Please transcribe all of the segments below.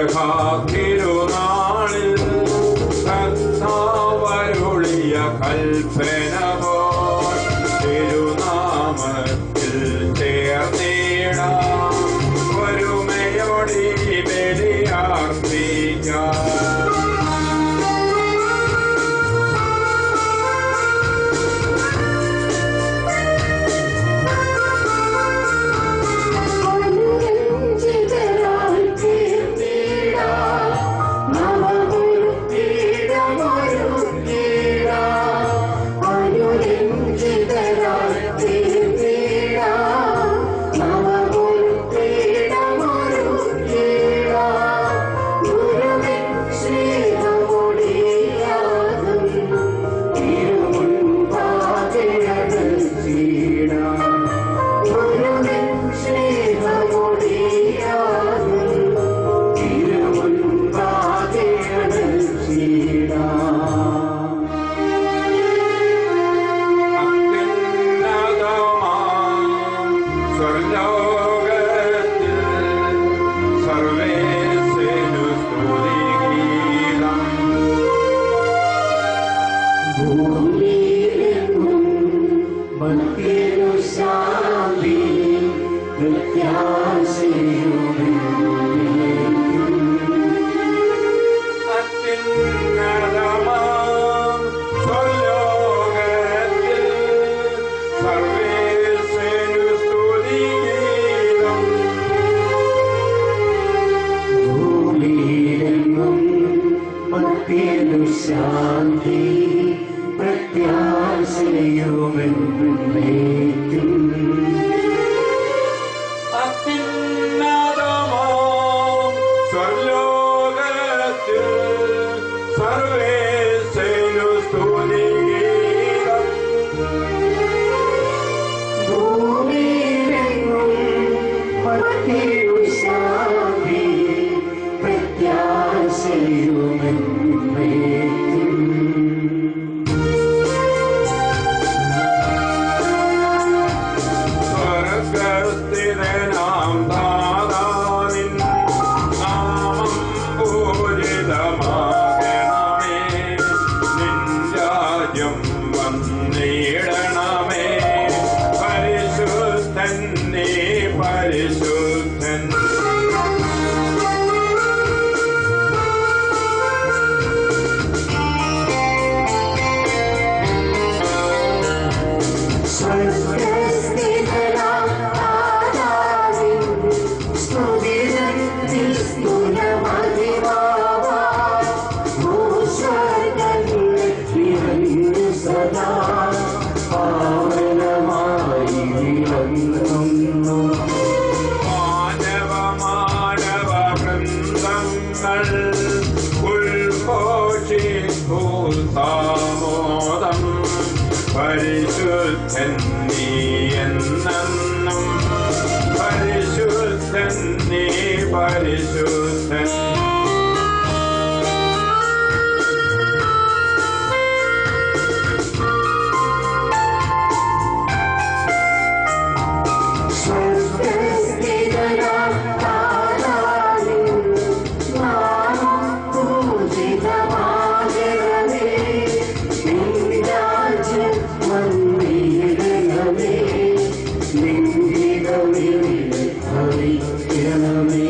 പെസഹാ തിരുനാളിൽ കർത്താവരുളിയ കൽപ്പന പോൽ തിരുനാമത്തിൽ ചേർന്നിടാം ഒരുമയോടി ബലിയർപ്പിക്കാം അനുരഞ്ജിതരായി തീർന്നിടാം. നവമുഴുത്തിടമൊരുക്കിടാം. അനുരഞ്ജിതരായി തീർന്നിടാം. നവമുഴുത്തിടമൊരുക്കിടാം. ഗുരുവിൻ സ്നേഹമൊടിയാകും തിരുമുൻപാകെ അകൽച്ചിടാം. ഗുരുവിൻ സ്നേഹമൊടിയാകും തിരുമുൻപാകെ അകൽച്ചിടാം. അത്യുന്നതമാം സ്വർലോകത്തിൽ സർവേശ്വരു സ്തുതിഗീതം ഭൂമിയിലെങ്ങും ഭക്തിയിലു ശാന്തി അത്യുന്നതമാം സ്വർലോകത്തിൽ സർവേശ്വരു സ്തുതിഗീതം ഭൂമിയിലെങ്ങും ഭക്തിയിലു ശാന്തി പ്രത്യാശയുമെന്നേക്കും അത്യുന്നതമാം സ്വർലോകത്തിൽ സർവേശ്വരു സ്തുതിഗീതം ഭൂമിയിലെങ്ങും ഭക്തിയിലു ശാന്തി പ്രത്യാശയുമെന്നേക്കും സ്വർഗസ്ഥിതനാം ദാതാവിൻ നാമം പൂജിതമാകണമേ നിൻ രാജ്യം വന്നിടണമേ പരിശുദ്ധൻ നീ പരിശുദ്ധൻ സ്വർഗസ്ഥിതനാം ആദാവിൻ സ്തുതിതൻ നിസ്തുലമതിവാവാ. ഭൂസ്വർഗ്ഗങ്ങൾ നിറഞ്ഞു സദാ പാവനമായി വിളങ്ങുന്നു. മാനവ മാനവ വൃന്ദങ്ങൾ ഉൾഘോഷിക്കൂ സാമോദം പരിശുദ്ധൻ നീ എന്നെന്നും പരിശുദ്ധൻ നീ പരിശുദ്ധൻ സ്വർഗസ്ഥിതനാം ആദാവിൻ നാമം പൂജിതമാകണമേ. നിൻ രാജ്യം വന്നിടണമേ. നിൻ ഹിതവിൽ ഭവിക്കണമേ.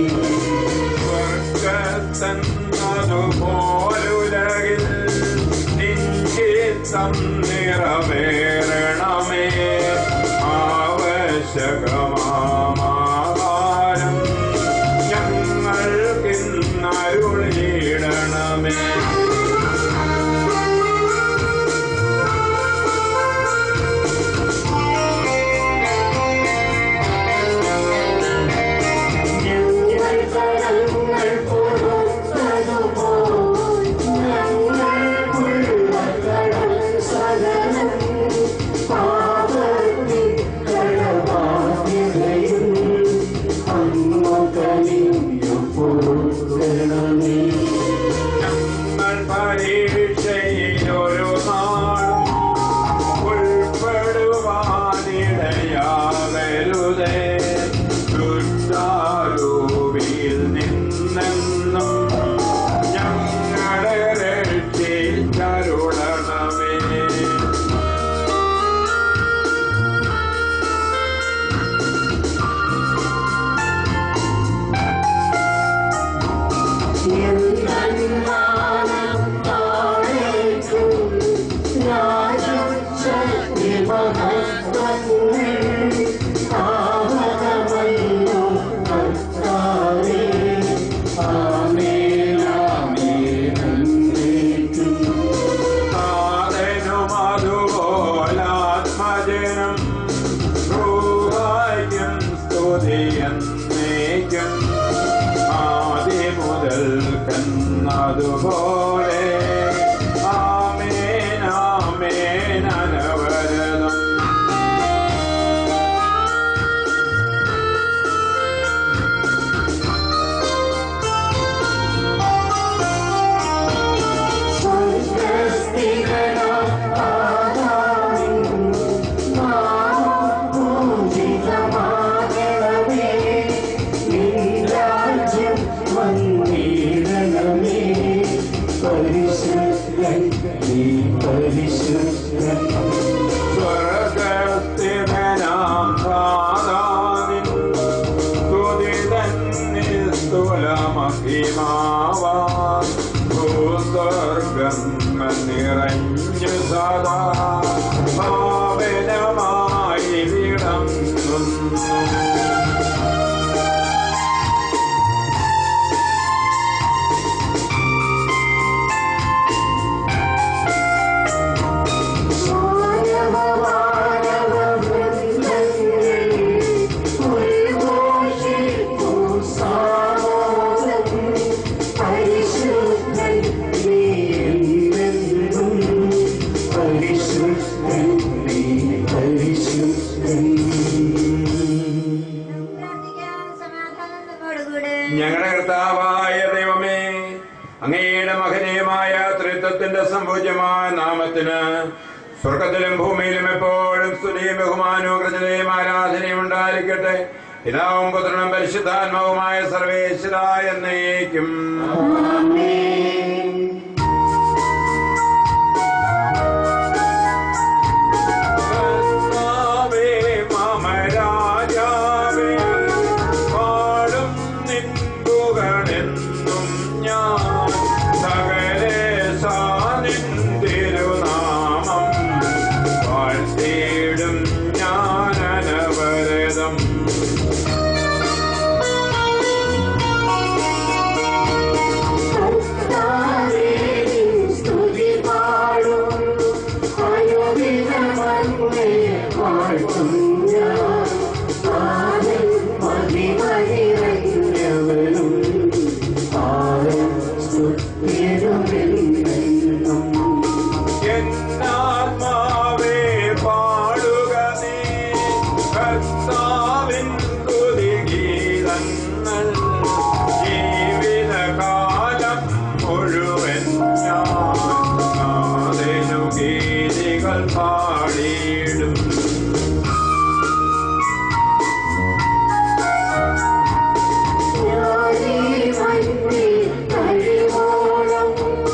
സ്വർഗത്തന്നതുപോലുലകിൽ നിഞ്ചിത്തം നിറവേറണമേ ആവശ്യകമാഹാരം ഞങ്ങൾക്കിന്നരുളിയിടണമേ ഞങ്ങൾ കടങ്ങൾ പൊറുത്തതുപോൽ ഞങ്ങൾക്കുള്ള കടം സദാ പരിശുദ്ധൻ നീ പരിശുദ്ധൻ സ്വർഗസ്ഥിതനാം സാധാനിൻ സ്തുതി തന്നിൽ സ്ഥൂലമഹിമാവാൻ ഭൂസ്വർഗം നിറഞ്ഞു സദാ ഭാവനമായി വിടങ്ങുന്നു മാനവ മാനവ വൃന്ദങ്ങൾ ഉദ്ഘോഷിക്കും സാമോദം പരിശുദ്ധൻ നീ എന്നെന്നും പരിശുദ്ധൻ നീ പരിശുദ്ധൻ പ്രാർത്ഥിക്കാം സമാധാനം നമ്മോടുകൂടെ ഞങ്ങളുടെ കർത്താവായ ദൈവമേ അങ്ങയുടെ മഹനീയമായ ത്രിത്വത്തിന്റെ സംഭൂജ്യമായ നാമത്തിന് സ്വർഗത്തിലും ഭൂമിയിലും എപ്പോഴും സ്തുതിയും ബഹുമാനവും കൃതയും ആരാധനയും ഉണ്ടായിരിക്കട്ടെ പിതാവും പുത്രനും പരിശുദ്ധാത്മാവുമായ സർവേശ്വര എന്നേക്കും കർത്താവേ, മമ രാജാവേ, പാടും നിൻ പുകഴെന്നും ഞാൻ. സകലേശാ നിൻ തിരുനാമം വാഴ്ത്തിയിടും ഞാൻ അനവരതം കർത്താവേ നിൻ സ്തുതി പാടും അനുദിനമങ്ങേ വാഴ്ത്തും ഞാൻ ആനൻ മഹിമനിറഞ്ഞവനും ആനൻ സ്തുതിരുമെന്നും എന്നാത്മാവേ പാടുക നീ കർത്താവിൻ സ്തുതിഗീതങ്ങൾ ജീവിതകാലം മുഴുവൻ ഞാൻ നാഥനു ഗീതികൾ പാടിയിടും ഞാനീ മണ്ണിൽ കഴിവോളം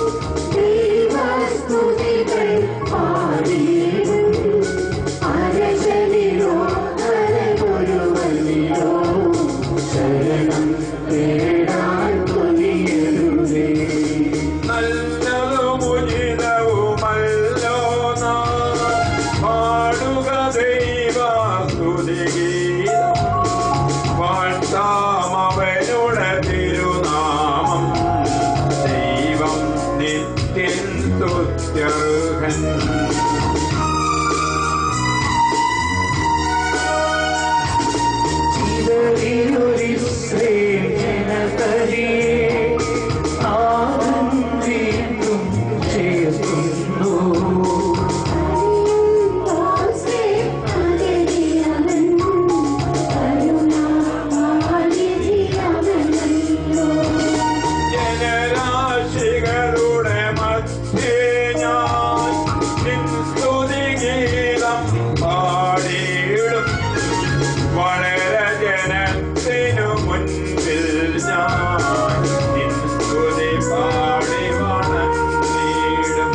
ദൈവസ്തുതികൾ പാടിയിടും. അരശനിലോ അരഗുരുവനിലോ ശരണം തേടാൻ തുനിയരുതേ. നല്ലതും ഉചിതവുമല്ലോ നാം പാടുക ദൈവ സ്തുതിഗീതം വാഴ്ത്താം അവനുടെ തിരുനാമം ദൈവം നിത്യൻ സ്തുത്യർഹൻ ചിതറിയൊരിസ്രേൽ ജനതയെ ആദം വീണ്ടും ചേർക്കുന്നു ജനരാശികളുടെ മധ്യേ ഞാൻ നിൻ സ്തുതിഗീതം പാടിയിടും വളരെ ജനത്തിനു മുൻപിൽ ഞാൻ നിൻ സ്തുതി പാടി വണങ്ങിയിടും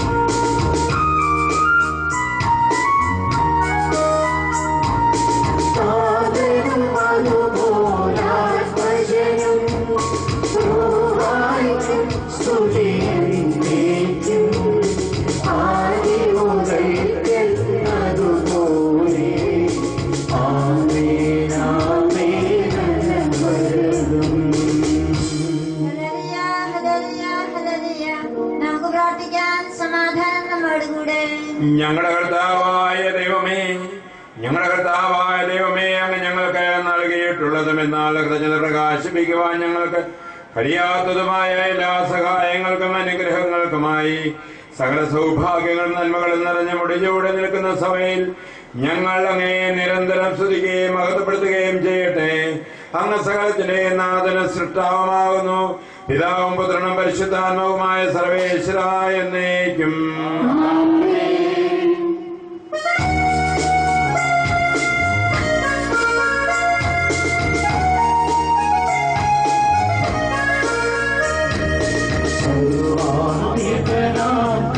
ഹല്ലേലൂയ, ഹല്ലേലൂയ, ഹല്ലേലൂയ. നമുക്ക് പ്രാർത്ഥിക്കാം സമാധാനം നമ്മോടുകൂടെ ഞങ്ങളുടെ കർത്താവായ ദൈവമേ ഞങ്ങളുടെ കർത്താവായ ദൈവമേ അങ്ങ് ഞങ്ങൾക്ക് നൽകിയിട്ടുള്ളതും എന്നാൽ കൃതജ്ഞത പ്രകാശിപ്പിക്കുവാൻ ഞങ്ങൾക്ക് കഴിയാത്തതുമായ എല്ലാ സഹായങ്ങൾക്കും അനുഗ്രഹങ്ങൾക്കുമായി സകല സൗഭാഗ്യങ്ങളും നന്മകളും നിറഞ്ഞ മുടിചൂടെ നിൽക്കുന്ന സഭയിൽ ഞങ്ങൾ അങ്ങേ നിരന്തരം സ്തുതിക്കുകയും മഹത്വപ്പെടുത്തുകയും ചെയ്യട്ടെ അങ്ങ് സകലത്തിന്റെ നാഥന സൃഷ്ടാവുമാകുന്നു പിതാവും പുത്രനും പരിശുദ്ധാത്മാവുമായ സർവേശ്വര എന്നേക്കും സർവാധിപനാം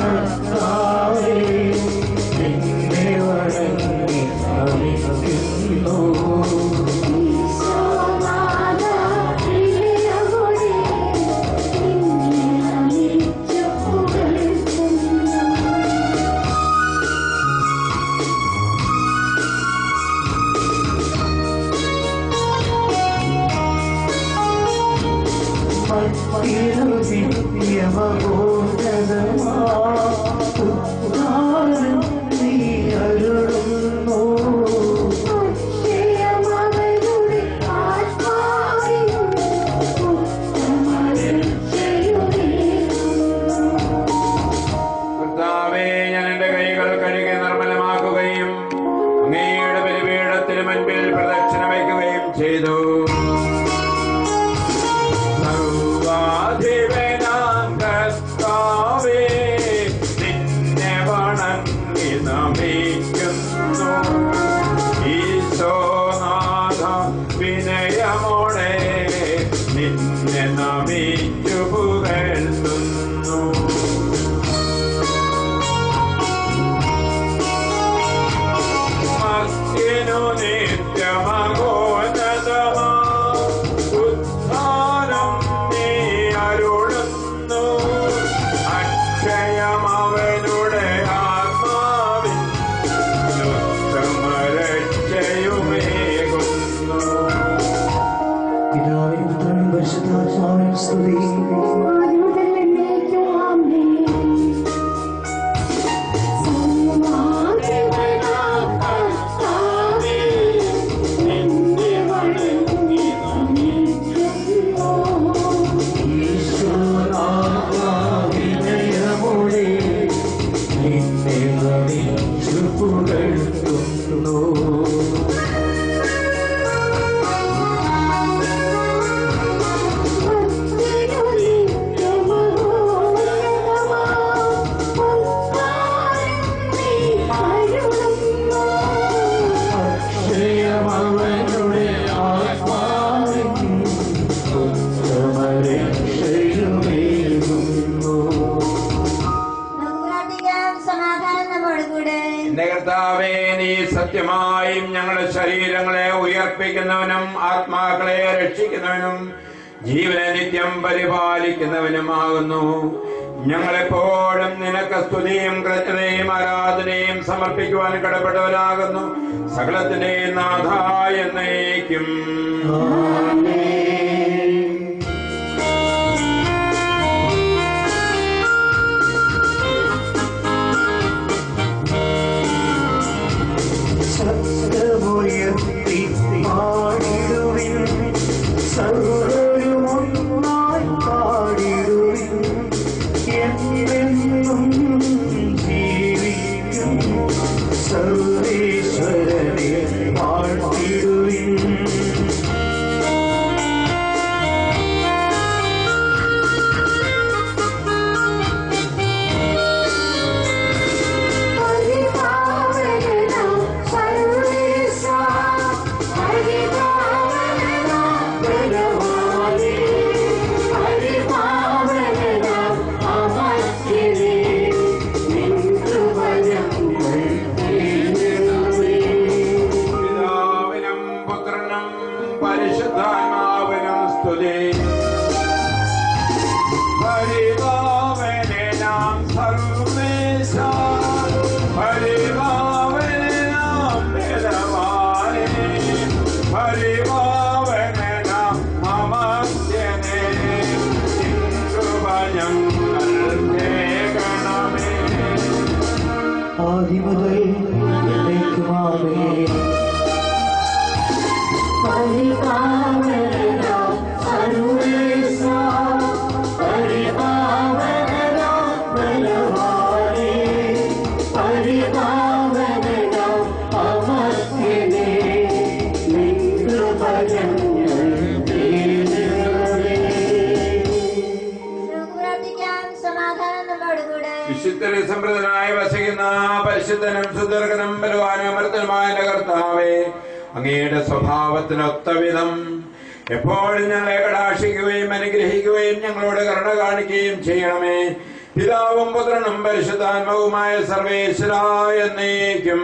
നമ്മോടുകൂടെ എന്റെ കർത്താവേ നീ സത്യമായും ഞങ്ങളുടെ ശരീരങ്ങളെ ഉയർപ്പിക്കുന്നവനും ആത്മാക്കളെ രക്ഷിക്കുന്നവനും ജീവനെ നിത്യം പരിപാലിക്കുന്നവനുമാകുന്നു ഞങ്ങളെപ്പോഴും നിനക്ക് സ്തുതിയും കൃത്യതയും ആരാധനയും സമർപ്പിക്കുവാൻ കടപ്പെട്ടവരാകുന്നു സകലത്തിന്റെയും നാഥ എന്നേക്കും ശബ്ദമുയർത്തി പാടിടുവിൻ സർവരുമൊന്നായി പാടിടുവിൻ എന്നെന്നും ജീവിക്കും സർവേശ്വരനെ പാടിടുവിൻ പിതാവിനും പുത്രനും പരിശുദ്ധാത്മാവിനും സ്തുതി പരിപാവനെ നാം സർവേശ പരിപാവനെ നാം ബലവാനെ പരിപാവനെ നാം അമർത്യനെ കൃപഞ്ഞങ്ങൾ കേൾക്കണമേ ആദിമുതൽ എന്നേക്കുമാമേ നമുക്ക് പ്രാർത്ഥിക്കാം സമാധാനം നമ്മോടുകൂടെ വിശുദ്ധരെ സമൃദ്ധനായി വസിക്കുന്ന പരിശുദ്ധനും സുദീർഘനും ബലവാനും അമൃതനുമായ എന്റെ കർത്താവേ അങ്ങയുടെ സ്വഭാവത്തിനൊത്ത വിധം എപ്പോഴും ഞങ്ങളെ കടാക്ഷിക്കുകയും അനുഗ്രഹിക്കുകയും ഞങ്ങളോട് കരുണ കാണിക്കുകയും ചെയ്യണമേ പിതാവും പുത്രനും പരിശുദ്ധാത്മവുമായ സർവേശ്വരായ എന്നേക്കും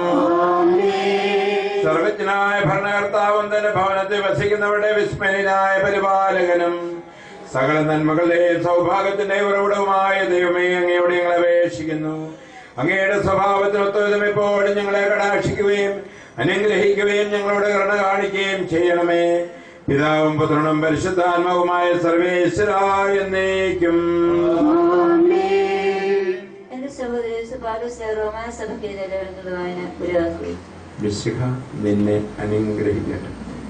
സർവജ്ഞനായ ഭരണകർത്താവും തന്റെ ഭവനത്തിൽ വസിക്കുന്നവരുടെ വിസ്മയനായ പരിപാലകനും സകല നന്മകളുടെയും സൗഭാഗ്യത്തിന്റെ ഉറവിടവുമായ ദൈവമേ അങ്ങയോട് ഞങ്ങളെ അപേക്ഷിക്കുന്നു അങ്ങയുടെ സ്വഭാവത്തിനൊത്തവിധം എപ്പോഴും ഞങ്ങളെ കടാക്ഷിക്കുകയും അനുഗ്രഹിക്കുകയും ഞങ്ങളോട് കരുണ കാണിക്കുകയും ചെയ്യണമേ പിതാവും പുത്രനും പരിശുദ്ധാത്മാവുമായ സർവേശ്വരായ എന്നേക്കും എന്റെ സഹോദരി പാലൂസ് റോമാ സഭയ്ക്ക് നിലവിലുള്ളതായ പുരോഗതി വിശുഖ നിന്നെ അനുഗ്രഹിക്കട്ടെ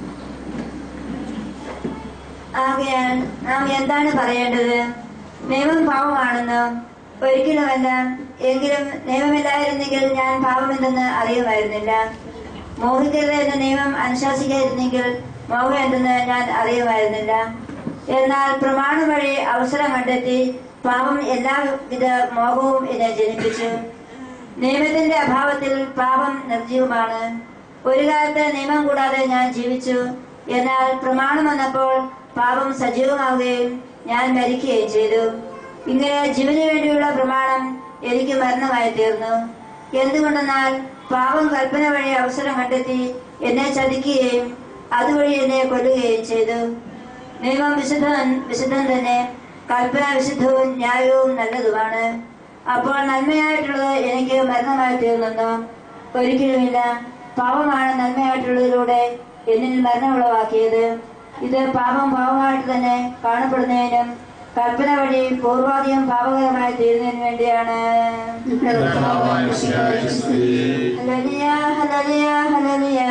ആകയാൽ നാം എന്താണ് പറയേണ്ടത് നിയമം പാവമാണെന്ന് ഒരിക്കലുമല്ല എങ്കിലും നിയമമില്ലായിരുന്നെങ്കിൽ ഞാൻ പാപമെന്തെന്ന് അറിയുമായിരുന്നില്ല മോഹിക്കരുത് എന്ന നിയമം അനുശാസിക്കാതിരുന്നെങ്കിൽ മോഹം എന്തെന്ന് ഞാൻ അറിയുമായിരുന്നില്ല എന്നാൽ പ്രമാണം വഴി അവസരം കണ്ടെത്തി പാപം എല്ലാവിധ മോഹവും എന്നെ ജനിപ്പിച്ചു നിയമത്തിന്റെ അഭാവത്തിൽ പാപം നിർജീവമാണ് ഒരു കാലത്ത് നിയമം കൂടാതെ ഞാൻ ജീവിച്ചു എന്നാൽ പ്രമാണം വന്നപ്പോൾ പാപം സജീവമാവുകയും ഞാൻ മരിക്കുകയും ചെയ്തു ഇങ്ങനെ ജീവന് വേണ്ടിയുള്ള പ്രമാണം എനിക്ക് മരണമായി തീർന്നു എന്തുകൊണ്ടെന്നാൽ പാപം കൽപ്പന വഴി അവസരം കണ്ടെത്തി എന്നെ ചതിക്കുകയും അതുവഴി എന്നെ കൊല്ലുകയും ചെയ്തു നിയമം വിശുദ്ധൻ വിശുദ്ധൻ തന്നെ കൽപ്പന വിശുദ്ധവും ന്യായവും നല്ലതുമാണ് അപ്പോൾ നന്മയായിട്ടുള്ളത് എനിക്ക് മരണമായി തീർന്നു ഒരിക്കലുമില്ല പാപമാണ് നന്മയായിട്ടുള്ളതിലൂടെ എന്നിൽ മരണമുളവാക്കിയത് ഇത് പാപം പാപമായിട്ട് തന്നെ കാണപ്പെടുന്നതിനും കൽപ്പന വഴി പൂർവാധികം പാപകരമായി തീരുന്നതിന് വേണ്ടിയാണ് ഹല്ലേലൂയ, ഹല്ലേലൂയ, ഹല്ലേലൂയ.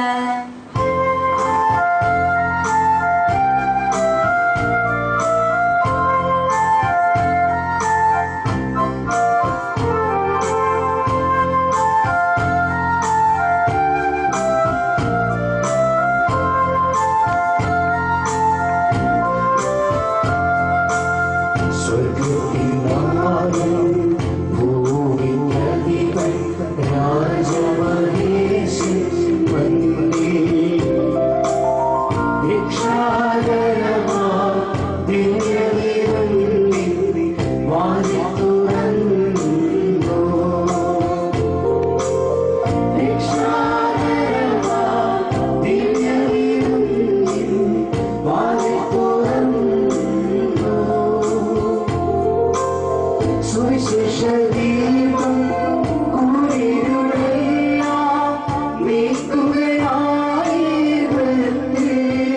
സ്വർഗത്തിനാലും ഭൂമിയധികം രാജമഹേശി വന്ദേ ദീപം കൂരിരുളെല്ലാം നീക്കുകയായി വൃത്തി.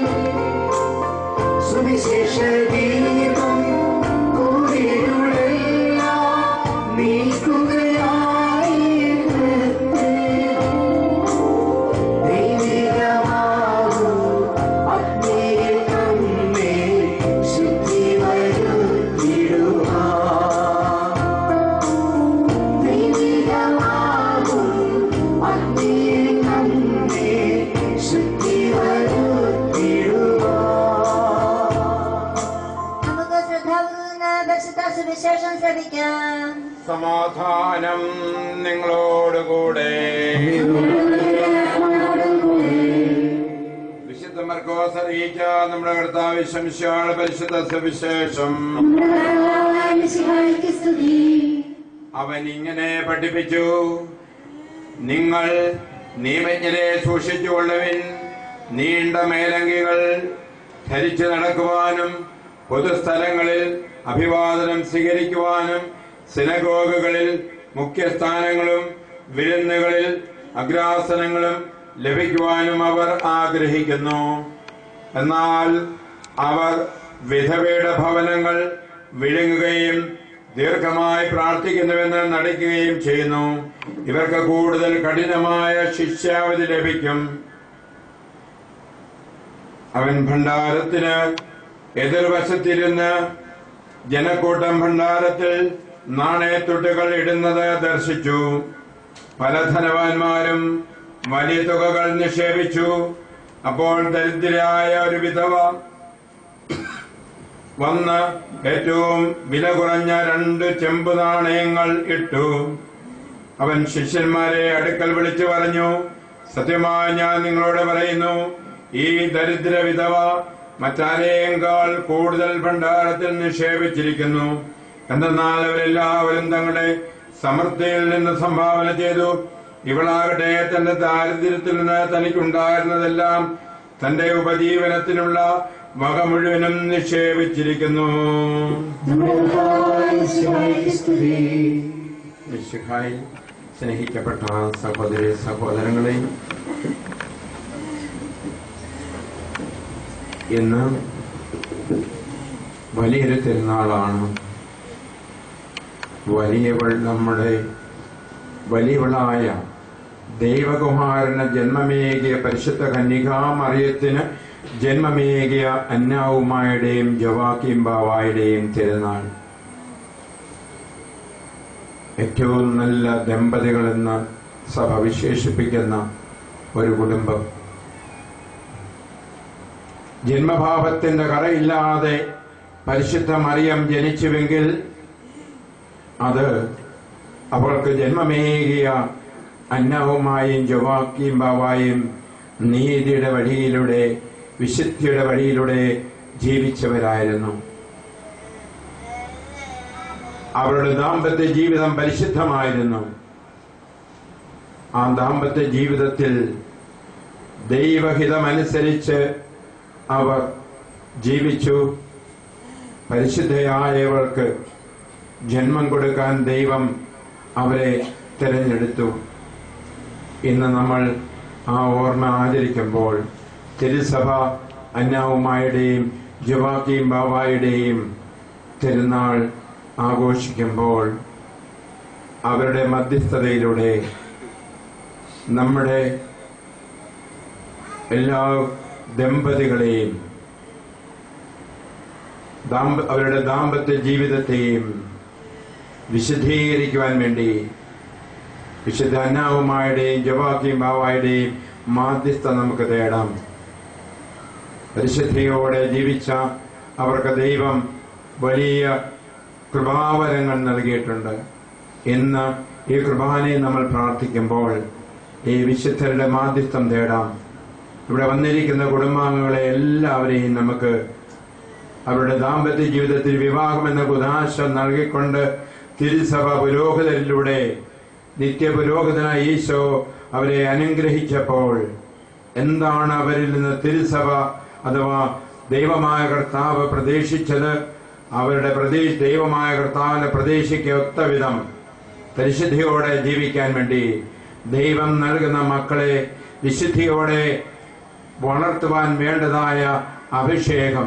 സുവിശേഷ ദീപം കൂരിരുളെല്ലാം നീക്കുകയായി വൃത്തി. ദൈവികമാകും അഗ്നിയിൽ നമ്മെ ശുദ്ധി വരുത്തിടുവാൻ. ദൈവികമാകും അഗ്നിയിൽ നമ്മെ ശുദ്ധി വരുത്തിടുവാൻ. നമുക്ക് ശ്രദ്ധാപൂർവ്വം പരിശുദ്ധ സുവിശേഷം ശ്രമിക്കാം സമാധാനം നിങ്ങളോടുകൂടെ വിശുദ്ധ മർക്കോസ് അറിയിച്ച നമ്മുടെ കർത്താവ് ശംശാൾ പരിശുദ്ധ സുവിശേഷം അവൻ ഇങ്ങനെ പഠിപ്പിച്ചു നിങ്ങൾ നിയമജ്ഞരെ സൂക്ഷിച്ചുകൊള്ളുവിൻ നീണ്ട മേലങ്കികൾ ധരിച്ചു നടക്കുവാനും പൊതുസ്ഥലങ്ങളിൽ അഭിവാദനം സ്വീകരിക്കുവാനും സിനഗോഗുകളിൽ മുഖ്യസ്ഥാനങ്ങളും വിരുന്നുകളിൽ അഗ്രാസനങ്ങളും ലഭിക്കുവാനും അവർ ആഗ്രഹിക്കുന്നു എന്നാൽ അവർ വിധവയുടെ ഭവനങ്ങൾ വിഴുങ്ങുകയും ദീർഘമായി പ്രാർത്ഥിക്കുന്നുവെന്ന് നടിക്കുകയും ചെയ്യുന്നു ഇവർക്ക് കൂടുതൽ കഠിനമായ ശിക്ഷാവധി ലഭിക്കും അവൻ ഭണ്ഡാരത്തിന് എതിർവശത്തിരുന്ന് ജനക്കൂട്ടം ഭണ്ഡാരത്തിൽ നാണയത്തുട്ടുകൾ ഇടുന്നത് ദർശിച്ചു പല ധനവാന്മാരും വലിയ തുകകൾ നിക്ഷേപിച്ചു അപ്പോൾ ദരിദ്രയായ ഒരു വിധവ വന്ന് ഏറ്റവും വില കുറഞ്ഞ രണ്ട് ചെമ്പ് നാണയങ്ങൾ ഇട്ടു അവൻ ശിഷ്യന്മാരെ അടുക്കൽ വിളിച്ചു പറഞ്ഞു സത്യമായി ഞാൻ നിങ്ങളോട് പറയുന്നു ഈ ദരിദ്ര വിധവ മറ്റാരെയേക്കാൾ കൂടുതൽ ഭണ്ഡാരത്തിൽ നിക്ഷേപിച്ചിരിക്കുന്നു എന്തെന്നാൽ അവരെല്ലാവരും തങ്ങളുടെ സമൃദ്ധിയിൽ നിന്ന് സംഭാവന ചെയ്തു ഇവളാകട്ടെ തന്റെ ദാരിദ്ര്യത്തിൽ നിന്ന് തനിക്കുണ്ടായിരുന്നതെല്ലാം തന്റെ ഉപജീവനത്തിനുള്ള വക മുഴുവനും നിക്ഷേപിച്ചിരിക്കുന്നു നമ്മുടെ കർത്താവായ യേശുവായ സ്തുതി. മിശിഹായിൽ സ്നേഹിക്കപ്പെട്ട സഹോദരി സഹോദരങ്ങളെ ഇന്ന് വലിയൊരു തിരുനാളാണ് വലിയവൾ നമ്മുടെ വലിയവളായ ദൈവകുമാരന് ജന്മമേകിയ പരിശുദ്ധ കന്യകാമറിയത്തിന് ജന്മമേകിയ അന്നാവുമായുടെയും ജവാക്കിയും ബാവായുടെയും തിരുനാൾ ഏറ്റവും നല്ല ദമ്പതികളെന്ന് സഭ വിശേഷിപ്പിക്കുന്ന ഒരു കുടുംബം ജന്മഭാവത്തിന്റെ കറയില്ലാതെ പരിശുദ്ധ മറിയം ജനിച്ചുവെങ്കിൽ അത് അവൾക്ക് ജന്മമേകിയ അന്നവുമായും ജവാക്കിയും ബാവായും നീതിയുടെ വഴിയിലൂടെ വിശുദ്ധിയുടെ വഴിയിലൂടെ ജീവിച്ചവരായിരുന്നു അവരുടെ ദാമ്പത്യ ജീവിതം പരിശുദ്ധമായിരുന്നു ആ ദാമ്പത്യ ജീവിതത്തിൽ ദൈവഹിതമനുസരിച്ച് അവർ ജീവിച്ചു പരിശുദ്ധയായവർക്ക് ജന്മം കൊടുക്കാൻ ദൈവം അവരെ തിരഞ്ഞെടുത്തു ഇന്ന് നമ്മൾ ആ ഓർമ്മ ആചരിക്കുമ്പോൾ തിരുസഭ അന്നാവുമായുടെയും ജവാക്കിയും ബാബായുടെയും തിരുനാൾ ആഘോഷിക്കുമ്പോൾ അവരുടെ മധ്യസ്ഥതയിലൂടെ നമ്മുടെ എല്ലാ ദമ്പതികളെയും ദാമ്പ- അവരുടെ ദാമ്പത്യ ജീവിതത്തെയും വിശദീകരിക്കുവാൻ വേണ്ടി വിശുദ്ധ അന്നാവുമായുടെയും ജവാക്കിയും ബാവായുടെയും മാധ്യസ്ഥ നമുക്ക് തേടാം പരിശുദ്ധിയോടെ ജീവിച്ച അവർക്ക് ദൈവം വലിയ കൃപാവരങ്ങൾ നൽകിയിട്ടുണ്ട് ഇന്ന് ഈ കൃപാനെ നമ്മൾ പ്രാർത്ഥിക്കുമ്പോൾ ഈ വിശുദ്ധരുടെ മാധ്യസ്ഥം തേടാം ഇവിടെ വന്നിരിക്കുന്ന കുടുംബാംഗങ്ങളെ എല്ലാവരെയും നമുക്ക് അവരുടെ ദാമ്പത്യ ജീവിതത്തിൽ വിവാഹം എന്ന കുതാശ നൽകിക്കൊണ്ട് തിരുസഭ പുരോഹിതരിലൂടെ നിത്യ പുരോഹിതനായ ഈശോ അവരെ അനുഗ്രഹിച്ചപ്പോൾ എന്താണ് അവരിൽ നിന്ന് തിരുസഭ അഥവാ ദൈവമായ കർത്താവ് പ്രതീക്ഷിച്ചത് അവരുടെ പ്രതീക്ഷ ദൈവമായ കർത്താവിന്റെ പ്രതീക്ഷയ്ക്ക് ഒത്ത വിധം പരിശുദ്ധിയോടെ ജീവിക്കാൻ വേണ്ടി ദൈവം നൽകുന്ന മക്കളെ വിശുദ്ധിയോടെ വളർത്തുവാൻ വേണ്ടതായ അഭിഷേകം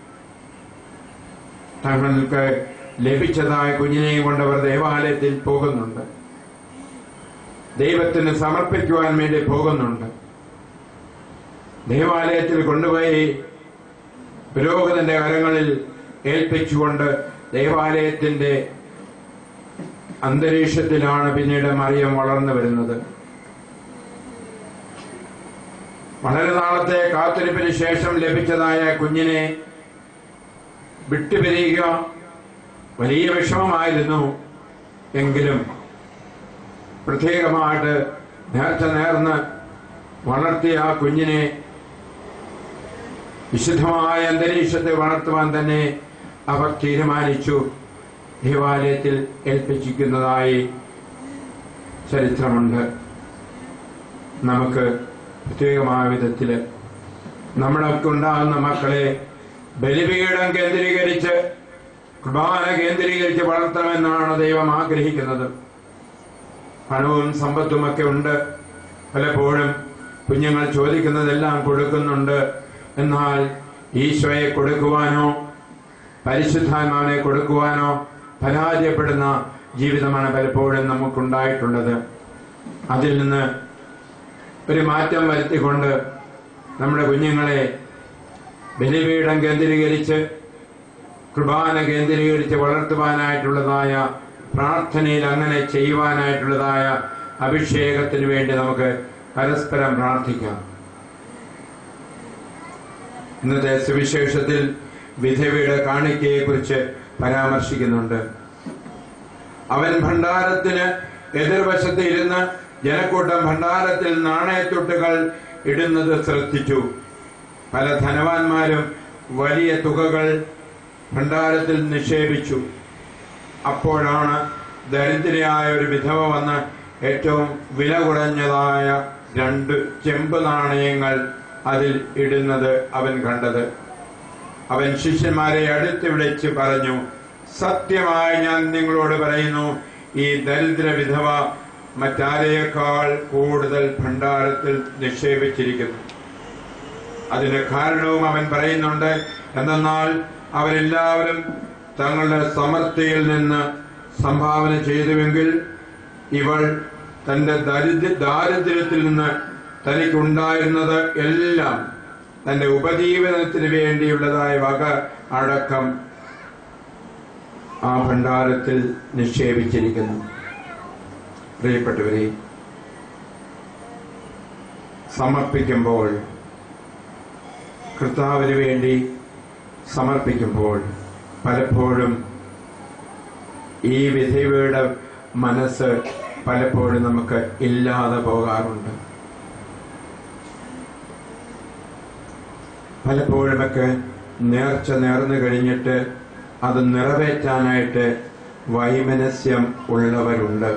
തങ്ങൾക്ക് ലഭിച്ചതായ കുഞ്ഞിനെയും കൊണ്ടവർ ദേവാലയത്തിൽ പോകുന്നുണ്ട് ദൈവത്തിന് സമർപ്പിക്കുവാൻ വേണ്ടി പോകുന്നുണ്ട് ദേവാലയത്തിൽ കൊണ്ടുപോയി പുരോഹിതന്റെ കരങ്ങളിൽ ഏൽപ്പിച്ചുകൊണ്ട് ദേവാലയത്തിന്റെ അന്തരീക്ഷത്തിലാണ് പിന്നീട് മറിയം വളർന്നു വരുന്നത് വളരെ നാളത്തെ കാത്തിരിപ്പിന് ശേഷം ലഭിച്ചതായ കുഞ്ഞിനെ വിട്ടുപിരിയുക വലിയ വിഷമമായിരുന്നു എങ്കിലും പ്രത്യേകമായിട്ട് നേർച്ച നേർന്ന് വളർത്തിയ ആ കുഞ്ഞിനെ വിശുദ്ധമായ അന്തരീക്ഷത്തെ വളർത്തുവാൻ തന്നെ അവർ തീരുമാനിച്ചു ദേവാലയത്തിൽ ഏൽപ്പിച്ചിരിക്കുന്നതായി ചരിത്രമുണ്ട് നമുക്ക് പ്രത്യേകമായ വിധത്തില് നമ്മളൊക്കെ ഉണ്ടാകുന്ന മക്കളെ ബലിപീഠം കേന്ദ്രീകരിച്ച് കുർബാന കേന്ദ്രീകരിച്ച് വളർത്തണമെന്നാണ് ദൈവം ആഗ്രഹിക്കുന്നത് പണവും സമ്പത്തും ഒക്കെ ഉണ്ട് പലപ്പോഴും കുഞ്ഞുങ്ങൾ ചോദിക്കുന്നതെല്ലാം കൊടുക്കുന്നുണ്ട് എന്നാൽ ഈശോയെ കൊടുക്കുവാനോ പരിശുദ്ധാത്മാവിനെ കൊടുക്കുവാനോ പരാജയപ്പെടുന്ന ജീവിതമാണ് പലപ്പോഴും നമുക്കുണ്ടായിട്ടുള്ളത് അതിൽ നിന്ന് ഒരു മാറ്റം വരുത്തിക്കൊണ്ട് നമ്മുടെ കുഞ്ഞുങ്ങളെ ബലിപീഠം കേന്ദ്രീകരിച്ച് കുർബാന കേന്ദ്രീകരിച്ച് വളർത്തുവാനായിട്ടുള്ളതായ പ്രാർത്ഥനയിൽ അങ്ങനെ ചെയ്യുവാനായിട്ടുള്ളതായ അഭിഷേകത്തിന് വേണ്ടി നമുക്ക് പരസ്പരം പ്രാർത്ഥിക്കാം ഇന്നത്തെ സുവിശേഷത്തിൽ വിധവയുടെ കാണിക്കയെ കുറിച്ച് പരാമർശിക്കുന്നുണ്ട് അവൻ ഭണ്ഡാരത്തിന് എതിർവശത്ത് ഇരുന്ന് ജനക്കൂട്ടം ഭണ്ഡാരത്തിൽ നാണയത്തൊട്ടുകൾ ഇടുന്നത് ശ്രദ്ധിച്ചു പല ധനവാന്മാരും വലിയ തുകകൾ ഭണ്ഡാരത്തിൽ നിക്ഷേപിച്ചു അപ്പോഴാണ് ദരിദ്രയായ ഒരു വിധവ വന്ന് ഏറ്റവും വില കുറഞ്ഞതായ രണ്ട് ചെമ്പ് നാണയങ്ങൾ അതിൽ ഇടുന്നത് അവൻ കണ്ടത് അവൻ ശിഷ്യന്മാരെ അടുത്ത് വിളിച്ച് പറഞ്ഞു സത്യമായി ഞാൻ നിങ്ങളോട് പറയുന്നു ഈ ദരിദ്ര വിധവ മറ്റാരേക്കാൾ കൂടുതൽ ഭണ്ഡാരത്തിൽ നിക്ഷേപിച്ചിരിക്കുന്നു അതിന് കാരണവും അവൻ പറയുന്നുണ്ട് എന്തെന്നാൽ അവരെല്ലാവരും തങ്ങളുടെ സമൃദ്ധിയിൽ നിന്ന് സംഭാവന ചെയ്തുവെങ്കിൽ ഇവൾ തന്റെ ദരിദ്ര ദാരിദ്ര്യത്തിൽ നിന്ന് തനിക്കുണ്ടായിരുന്നത് എല്ലാം തന്റെ ഉപജീവനത്തിന് വേണ്ടിയുള്ളതായ വക അടക്കം ആ ഭണ്ഡാരത്തിൽ നിക്ഷേപിച്ചിരിക്കുന്നു പ്രിയപ്പെട്ടവരെ സമർപ്പിക്കുമ്പോൾ കർത്താവിന് വേണ്ടി സമർപ്പിക്കുമ്പോൾ പലപ്പോഴും ഈ വിധവയുടെ മനസ്സ് പലപ്പോഴും നമുക്ക് ഇല്ലാതെ പോകാറുണ്ട് പലപ്പോഴുമൊക്കെ നേർച്ച നേർന്നു കഴിഞ്ഞിട്ട് അത് നിറവേറ്റാനായിട്ട് വൈമനസ്യം ഉള്ളവരുണ്ട്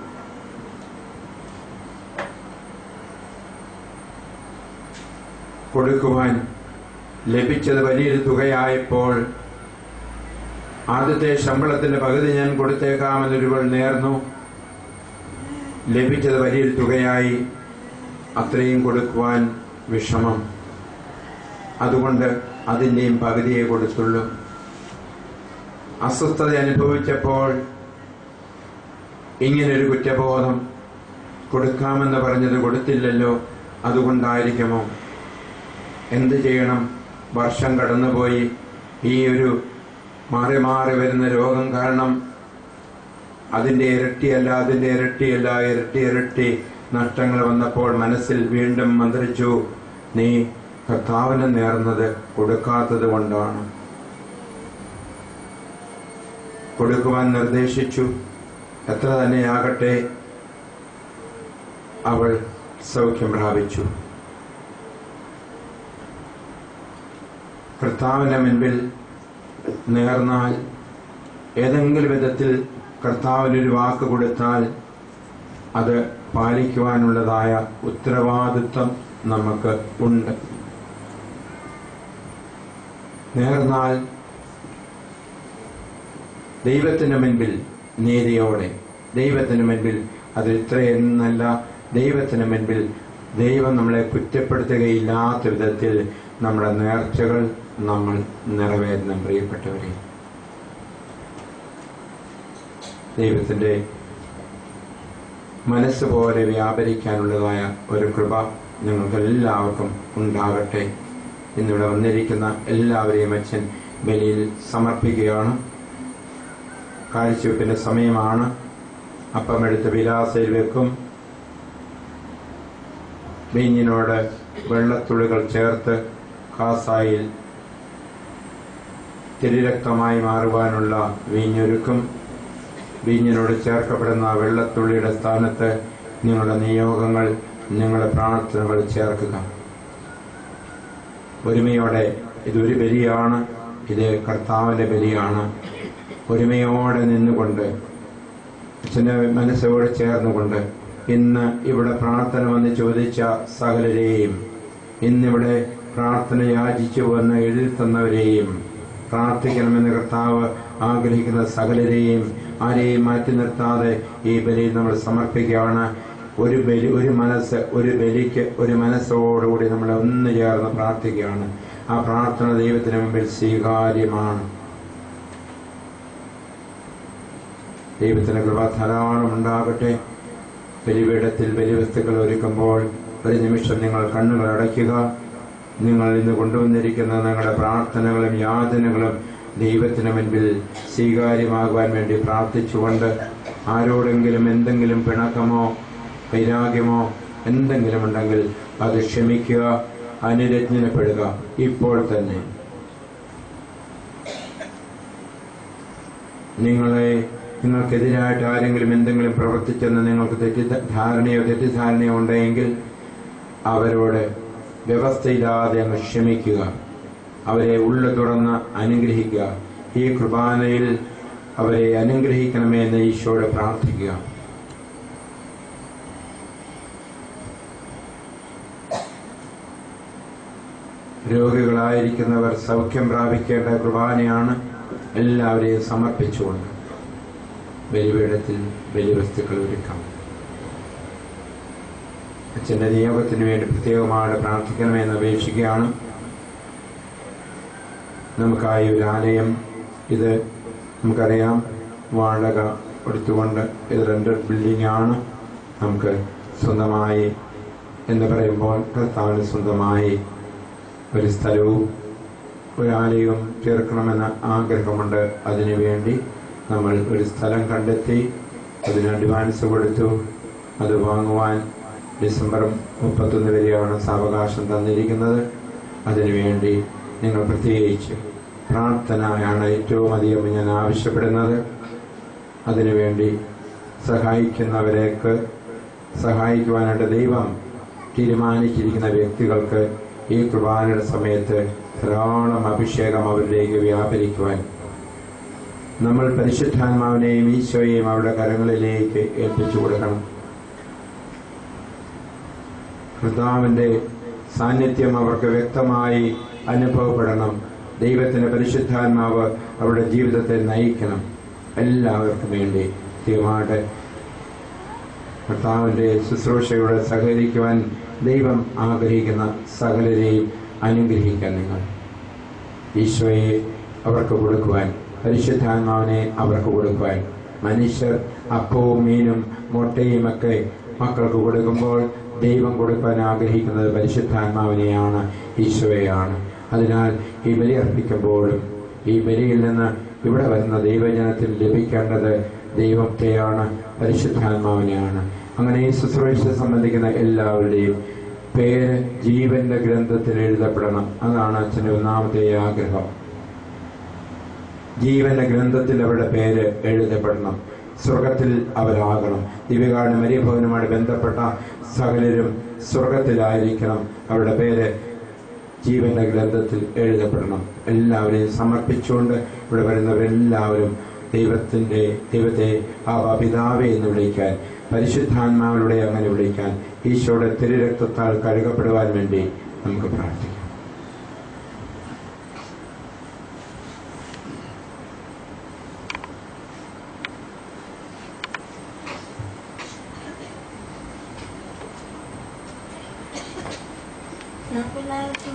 കൊടുക്കുവാൻ ലഭിച്ചത് വലിയൊരു തുകയായപ്പോൾ ആദ്യത്തെ ശമ്പളത്തിന്റെ പകുതി ഞാൻ കൊടുത്തേക്കാമെന്നൊരുവൾ നേർന്നു ലഭിച്ചത് വലിയൊരു തുകയായി അത്രയും കൊടുക്കുവാൻ വിഷമം അതുകൊണ്ട് അതിൻ്റെയും പകുതിയെ കൊടുത്തുള്ളൂ അസ്വസ്ഥത അനുഭവിച്ചപ്പോൾ ഇങ്ങനൊരു കുറ്റബോധം കൊടുക്കാമെന്ന് പറഞ്ഞത് കൊടുത്തില്ലല്ലോ അതുകൊണ്ടായിരിക്കുമോ എന്ത് ചെയ്യണം വർഷം കടന്നുപോയി ഈ ഒരു മാറി മാറി വരുന്ന രോഗം കാരണം അതിന്റെ ഇരട്ടിയല്ല അതിന്റെ ഇരട്ടിയല്ല ഇരട്ടി ഇരട്ടി നഷ്ടങ്ങൾ വന്നപ്പോൾ മനസ്സിൽ വീണ്ടും മന്ത്രിച്ചു നീ കർത്താവിന് നേർന്നത് കൊടുക്കാത്തത് കൊണ്ടാണ് കൊടുക്കുവാൻ നിർദ്ദേശിച്ചു എത്ര തന്നെയാകട്ടെ അവൾ സൗഖ്യം പ്രാപിച്ചു കർത്താവിന്റെ മുൻപിൽ നേർന്നാൽ ഏതെങ്കിലും വിധത്തിൽ കർത്താവിനൊരു വാക്ക് കൊടുത്താൽ അത് പാലിക്കുവാനുള്ളതായ ഉത്തരവാദിത്വം നമുക്ക് ഉണ്ട് നേർന്നാൽ ദൈവത്തിന് മുൻപിൽ നീതിയോടെ ദൈവത്തിന് മുൻപിൽ അത് ഇത്രയെന്നല്ല ദൈവത്തിന് മുൻപിൽ ദൈവം നമ്മളെ കുറ്റപ്പെടുത്തുകയില്ലാത്ത വിധത്തിൽ നമ്മുടെ നേർച്ചകൾ നമ്മൾ നിറവേറ്റണം പ്രിയപ്പെട്ടവരെ ദൈവത്തിന്റെ മനസ്സ് പോലെ വ്യാപരിക്കാനുള്ളതായ ഒരു കൃപ നിങ്ങൾക്ക് എല്ലാവർക്കും ഉണ്ടാകട്ടെ ഇന്നിവിടെ വന്നിരിക്കുന്ന എല്ലാവരെയും അച്ഛൻ ബലിയിൽ സമർപ്പിക്കുകയാണ് കാഴ്ചവെപ്പിന്റെ സമയമാണ് അപ്പമെടുത്ത് വിലാസയിൽ വെക്കും വീഞ്ഞിനോട് വെള്ളത്തുള്ളികൾ ചേർത്ത് കാസായിൽ തിരുരക്തമായി മാറുവാനുള്ള വീഞ്ഞൊരുക്കും വീഞ്ഞിനോട് ചേർക്കപ്പെടുന്ന വെള്ളത്തുള്ളിയുടെ സ്ഥാനത്ത് നിങ്ങളുടെ നിയോഗങ്ങൾ നിങ്ങളുടെ പ്രാർത്ഥനകൾ ചേർക്കുക ഒരുമയോടെ ഇതൊരു ബലിയാണ് ഇത് കർത്താവിന്റെ ബലിയാണ് ഒരുമയോടെ നിന്നുകൊണ്ട് അച്ഛൻ്റെ മനസ്സോട് ചേർന്നുകൊണ്ട് ഇന്ന് ഇവിടെ പ്രാർത്ഥന വന്ന് ചോദിച്ച സകലരെയും ഇന്നിവിടെ പ്രാർത്ഥന യാചിച്ചു വന്ന് എഴുതി തന്നവരെയും പ്രാർത്ഥിക്കണമെന്ന് കർത്താവ് ആഗ്രഹിക്കുന്ന സകലരെയും ആരെയും മാറ്റി നിർത്താതെ ഈ ബലി നമ്മൾ സമർപ്പിക്കുകയാണ് ഒരു ബലി ഒരു മനസ്സ് ഒരു ബലിക്ക് ഒരു മനസ്സോടുകൂടി നമ്മൾ ഒന്ന് ചേർന്ന് പ്രാർത്ഥിക്കുകയാണ് ആ പ്രാർത്ഥന ദൈവത്തിന് മുമ്പിൽ സ്വീകാര്യമാണ് ദൈവത്തിന്റെ കൃപ ധാരാളം ഉണ്ടാകട്ടെ ബലിപീഠത്തിൽ ബലിവസ്തുക്കൾ ഒരുക്കുമ്പോൾ ഒരു നിമിഷം നിങ്ങൾ കണ്ണുകൾ അടയ്ക്കുക നിങ്ങൾ ഇന്ന് കൊണ്ടുവന്നിരിക്കുന്ന നിങ്ങളുടെ പ്രാർത്ഥനകളും യാതനകളും ദൈവത്തിന് മുൻപിൽ സ്വീകാര്യമാകുവാൻ വേണ്ടി പ്രാർത്ഥിച്ചുകൊണ്ട് ആരോടെങ്കിലും എന്തെങ്കിലും പിണക്കമോ വൈരാഗ്യമോ എന്തെങ്കിലും ഉണ്ടെങ്കിൽ അത് ക്ഷമിക്കുക അനുരജ്ഞനപ്പെടുക ഇപ്പോൾ തന്നെ നിങ്ങളെ നിങ്ങൾക്കെതിരായിട്ട് ആരെങ്കിലും എന്തെങ്കിലും പ്രവർത്തിച്ചെന്ന് നിങ്ങൾക്ക് തെറ്റിദ്ധാരണയോ തെറ്റിദ്ധാരണയോ ഉണ്ടെങ്കിൽ അവരോട് വ്യവസ്ഥയില്ലാതെ അങ്ങ് ക്ഷമിക്കുക അവരെ ഉള്ളു തുറന്ന് അനുഗ്രഹിക്കുക ഈ കുർബാനയിൽ അവരെ അനുഗ്രഹിക്കണമേ എന്ന് ഈശോയോട് പ്രാർത്ഥിക്കുക രോഗികളായിരിക്കുന്നവർ സൗഖ്യം പ്രാപിക്കേണ്ട കുർബാനയാണ് എല്ലാവരെയും സമർപ്പിച്ചുകൊണ്ട് ബലിപീഠത്തിൽ ബലിവസ്തുക്കൾ ഒരുക്കാം അച്ഛന്റെ നിയോഗത്തിന് വേണ്ടി പ്രത്യേകമായി പ്രാർത്ഥിക്കണമെന്ന് അപേക്ഷിക്കുകയാണ് നമുക്കായി ഒരു ആലയം ഇത് നമുക്കറിയാം വാടക എടുത്തുകൊണ്ട് ഇത് രണ്ട് ബിൽഡിംഗ് ആണ് നമുക്ക് സ്വന്തമായി എന്ന് പറയുമ്പോൾ കർത്താവിന് സ്വന്തമായി ഒരു സ്ഥലവും ഒരു ആലയവും ചേർക്കണമെന്ന ആഗ്രഹമുണ്ട് അതിനുവേണ്ടി നമ്മൾ ഒരു സ്ഥലം കണ്ടെത്തി അതിന് അഡ്വാൻസ് കൊടുത്തു അത് വാങ്ങുവാൻ ഡിസംബർ മുപ്പത്തൊന്ന് വരെയാണ് സാവകാശം തന്നിരിക്കുന്നത് അതിനുവേണ്ടി നിങ്ങൾ പ്രത്യേകിച്ച് പ്രാർത്ഥനയാണ് ഏറ്റവും അധികം ഞാൻ ആവശ്യപ്പെടുന്നത് അതിനുവേണ്ടി സഹായിക്കുന്നവരേക്ക് സഹായിക്കുവാനായിട്ട് ദൈവം തീരുമാനിച്ചിരിക്കുന്ന വ്യക്തികൾക്ക് ഈ കുർബാനയുടെ സമയത്ത് ധാരാളം അഭിഷേകം അവരിലേക്ക് വ്യാപരിക്കുവാൻ നമ്മൾ പരിശുദ്ധാത്മാവിനെയും ഈശോയെയും അവരുടെ കരങ്ങളിലേക്ക് ഏൽപ്പിച്ചു കൊടുക്കണം കർത്താവിന്റെ സാന്നിധ്യം അവർക്ക് വ്യക്തമായി അനുഭവപ്പെടണം ദൈവത്തിന്റെ പരിശുദ്ധാത്മാവ് അവരുടെ ജീവിതത്തെ നയിക്കണം എല്ലാവർക്കും വേണ്ടി ദൈവമായിട്ട് കർത്താവിന്റെ ശുശ്രൂഷയോട് സഹകരിക്കുവാൻ ദൈവം ആഗ്രഹിക്കുന്ന സകലരെയും അനുഗ്രഹിക്കാൻ നിങ്ങൾ ഈശോയെ അവർക്ക് കൊടുക്കുവാൻ പരിശുദ്ധാത്മാവിനെ അവർക്ക് കൊടുക്കുവാൻ മനുഷ്യർ അപ്പവും മീനും മുട്ടയും ഒക്കെ മക്കൾക്ക് കൊടുക്കുമ്പോൾ ദൈവം കൊടുക്കാൻ ആഗ്രഹിക്കുന്നത് പരിശുദ്ധാത്മാവിനെയാണ് ഈശോയെയാണ് അതിനാൽ ഈ ബലി അർപ്പിക്കുമ്പോഴും ഈ ബലിയിൽ നിന്ന് ഇവിടെ വരുന്ന ദൈവജനത്തിൽ ലഭിക്കേണ്ടത് ദൈവത്തെയാണ് പരിശുദ്ധാത്മാവിനെയാണ് അങ്ങനെ ഈ ശുശ്രൂഷ സംബന്ധിക്കുന്ന എല്ലാവരുടെയും പേര് ജീവന്റെ ഗ്രന്ഥത്തിൽ എഴുതപ്പെടണം അതാണ് അച്ഛൻ്റെ ഒന്നാമത്തെ ആഗ്രഹം ജീവന്റെ ഗ്രന്ഥത്തിൽ അവരുടെ പേര് എഴുതപ്പെടണം സ്വർഗത്തിൽ അവരാകണം ദിവ്യകാരണ മരിയഭവനുമായി ബന്ധപ്പെട്ട സകലരും സ്വർഗത്തിലായിരിക്കണം അവരുടെ പേര് ജീവന്റെ ഗ്രന്ഥത്തിൽ എഴുതപ്പെടണം എല്ലാവരെയും സമർപ്പിച്ചുകൊണ്ട് ഇവിടെ വരുന്നവരെല്ലാവരും ദൈവത്തിന്റെ ദൈവത്തെ ആ പിതാവെ എന്ന് വിളിക്കാൻ പരിശുദ്ധാത്മാവിലൂടെ അങ്ങനെ വിളിക്കാൻ ഈശോയുടെ തിരുരക്തത്താൽ കഴുകപ്പെടുവാൻ വേണ്ടി നമുക്ക് പ്രാർത്ഥിക്കാം നമുക്കെല്ലാവർക്കും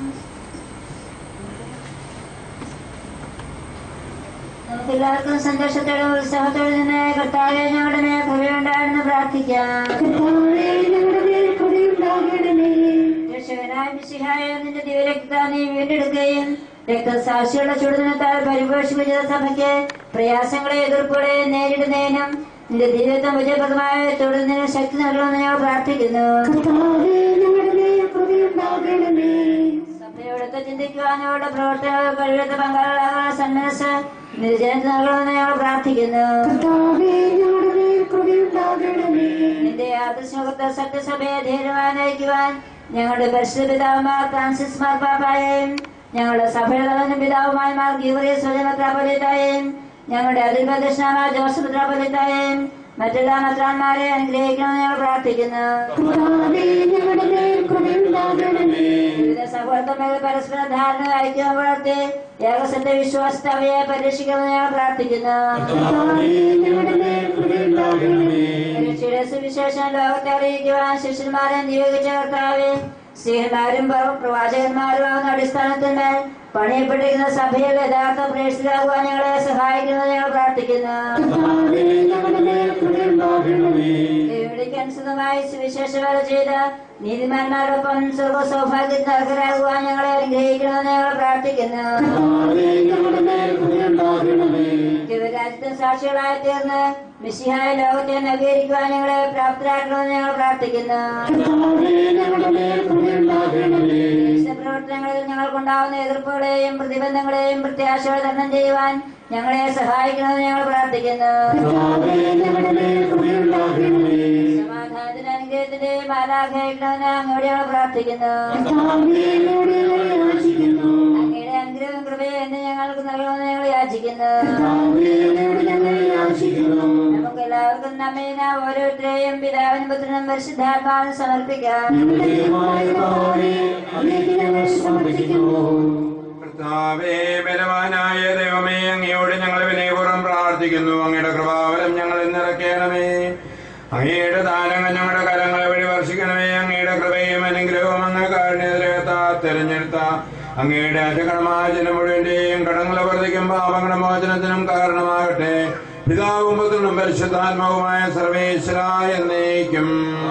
നമുക്കെല്ലാവർക്കും സന്തോഷത്തോടും ഉത്സാഹത്തോടും നിന്ന് കർത്താവെ ഞങ്ങളുടെ മേൽ കൃപയുണ്ടാണെന്ന് പ്രാർത്ഥിക്കാം കർത്താവേ, ഞങ്ങളുടെ മേൽ കൃപയുണ്ടാകണമേ. രക്ഷകനായ മിശിഹായ നിന്റെ ദിവരക്താ നീ വീണ്ടെടുക്കുകയും രക്തസാക്ഷികളുടെ ചുടുദിനത്താൽ പരിപോഷിപ്പിച്ച സഭയ്ക്ക് പ്രയാസങ്ങളെ എതിർപ്പുകളെ നേരിടുന്നതിനും നിന്റെ ദിവ്യത്വം വിജയപ്രദമായ തൊടുന്നതിനും ശക്തി നൽകണമെന്ന് ഞങ്ങൾ പ്രാർത്ഥിക്കുന്നു കർത്താവേ, ഞങ്ങളുടെ മേൽ കൃപയുണ്ടാകണമേ. സഭയോടൊത്ത് ചിന്തിക്കുവാനും അവരുടെ പ്രവർത്തനങ്ങൾ കഴിവത്തെ പങ്കാളികളാകാൻ സന്മനസ് നിരജനത്തിന് നൽകണമെന്ന് ഞങ്ങൾ പ്രാർത്ഥിക്കുന്നു കർത്താവേ, ഞങ്ങളുടെ മേൽ കൃപയുണ്ടാകണമേ. നിന്റെ ആദർശമുഖത്ത് സത്യസഭയെ ധീരമായി നയിക്കുവാൻ ഞങ്ങളുടെ പരിശുദ്ധ പിതാവുമാർ ഫ്രാൻസിസ് മാർപ്പാപ്പായെയും ഞങ്ങളുടെ സഭയുടെ തലവനും പിതാവുമായ മാർ ഗീവറിയ സ്വജനത്രാപലിതായെയും ഞങ്ങളുടെ അതിർപ്രദർശനമായ ജോസഫ് ത്രാപലിതായെയും മറ്റെല്ലാ മത്രാന്മാരെ അനുഗ്രഹിക്കണമെന്ന് ഞങ്ങൾ പ്രാർത്ഥിക്കുന്നു കർത്താവേ, ഞങ്ങളുടെ മേൽ കൃപയുണ്ടാകണമേ. വിവിധ സഹോദരങ്ങൾ പരസ്പര ധാരണ ഐക്യം വളർത്തി ഏകസന്റെ വിശ്വാസത്തെ അവയെ പരീക്ഷിക്കണമെന്ന് ഞങ്ങൾ പ്രാർത്ഥിക്കുന്നു കർത്താവേ, ഞങ്ങളുടെ മേൽ കൃപയുണ്ടാകണമേ. രക്ഷയുടെ സുവിശേഷം ലോകത്തെ അറിയിക്കുവാൻ ശിഷ്യന്മാരെ നിയോഗിച്ച കർത്താവെ സ്ത്രീഹന്മാരും പ്രവാചകന്മാരും ആവുന്ന അടിസ്ഥാനത്തിന്മേൽ പണിയപ്പെട്ടിരിക്കുന്ന സഭയിൽ യഥാർത്ഥ പ്രേക്ഷിതരാകുവാൻ ഞങ്ങളെ സഹായിക്കുന്നത് ഞങ്ങൾ പ്രാർത്ഥിക്കുന്നു കർത്താവേ, ഞങ്ങളുടെ മേൽ കൃപയുണ്ടാകണമേ. ദൈവവിളിക്ക് അനുസൃതമായി സുവിശേഷ വേല ചെയ്ത് നീതിമാന്മാരോടൊപ്പം സ്വർഗ സൗഭാഗ്യത്തിൽ അർഹരാകുവാൻ ഞങ്ങളെ അനുഗ്രഹിക്കണമെന്ന് ഞങ്ങൾ പ്രാർത്ഥിക്കുന്നു കർത്താവേ, ഞങ്ങളുടെ മേൽ കൃപയുണ്ടാകണമേ. ദൈവരാജ്യത്തിന് സാക്ഷികളായി തീർന്ന് മിശിഹായ ലോകത്തെ നവീകരിക്കുവാൻ ഞങ്ങളെ പ്രാപ്തരാക്കണമെന്ന് ഞങ്ങൾ പ്രാർത്ഥിക്കുന്നു കർത്താവേ, ഞങ്ങളുടെ മേൽ കൃപയുണ്ടാകണമേ. പ്രവർത്തനങ്ങളിൽ ഞങ്ങൾക്കുണ്ടാവുന്ന എതിർപ്പുകളെയും പ്രതിബന്ധങ്ങളെയും പ്രത്യാശകൾ തരണം ചെയ്യുവാൻ ഞങ്ങളെ സഹായിക്കണമെന്ന് ഞങ്ങൾ പ്രാർത്ഥിക്കുന്നു കർത്താവേ, ഞങ്ങളുടെ മേൽ കൃപയുണ്ടാകണമേ. സമാധാനത്തിന്റെ അനുഗ്രഹത്തിന്റെയും ആരാധനയിക്കണമെന്ന് അങ്ങോട്ട് ഞങ്ങൾ പ്രാർത്ഥിക്കുന്നു കർത്താവേ, ഞങ്ങളുടെ മേൽ യാചിക്കുന്നു. അങ്ങയുടെ അനുഗ്രഹം കൃപയും എന്ന് ഞങ്ങൾക്ക് നൽകണമെന്ന് ഞങ്ങൾ യാചിക്കുന്നു കർത്താവേ, ഞങ്ങളുടെ ഞങ്ങൾ യാചിക്കുന്നു. നമുക്ക് എല്ലാവർക്കും നമ്മീന ഓരോരുത്തരെയും പിതാവിനും പുത്രനും പരിശുദ്ധാത്മാവിനും സമർപ്പിക്കാം ഞങ്ങളുടെ ദൈവമായ കർത്താവേ, അങ്ങേക്ക് ഞങ്ങൾ സമർപ്പിക്കുന്നു. കർത്താവേ ബലവാനായ ദൈവമേ അങ്ങയോട് ഞങ്ങൾ വിനയപൂർവ്വം പ്രാർത്ഥിക്കുന്നു അങ്ങയുടെ കൃപാവരം ഞങ്ങൾ നിറയ്ക്കണമേ അങ്ങയുടെ ദാനങ്ങൾ ഞങ്ങളുടെ കരങ്ങളെ വഴി വർഷിക്കണമേ അങ്ങയുടെ കൃപയും അനുഗ്രഹവും അങ്ങ് കാരണേതരകത്ത തെരഞ്ഞെടുത്ത അങ്ങയുടെ അജഗണമായ ജനം മുഴുവന്റെയും കടങ്ങളെ വർദ്ധിക്കും പാപങ്ങളുടെ മോചനത്തിനും കാരണമാകട്ടെ പിതാവും പുത്രനും പരിശുദ്ധാത്മാവുമായ സർവേശ്വരായ എന്നേക്കും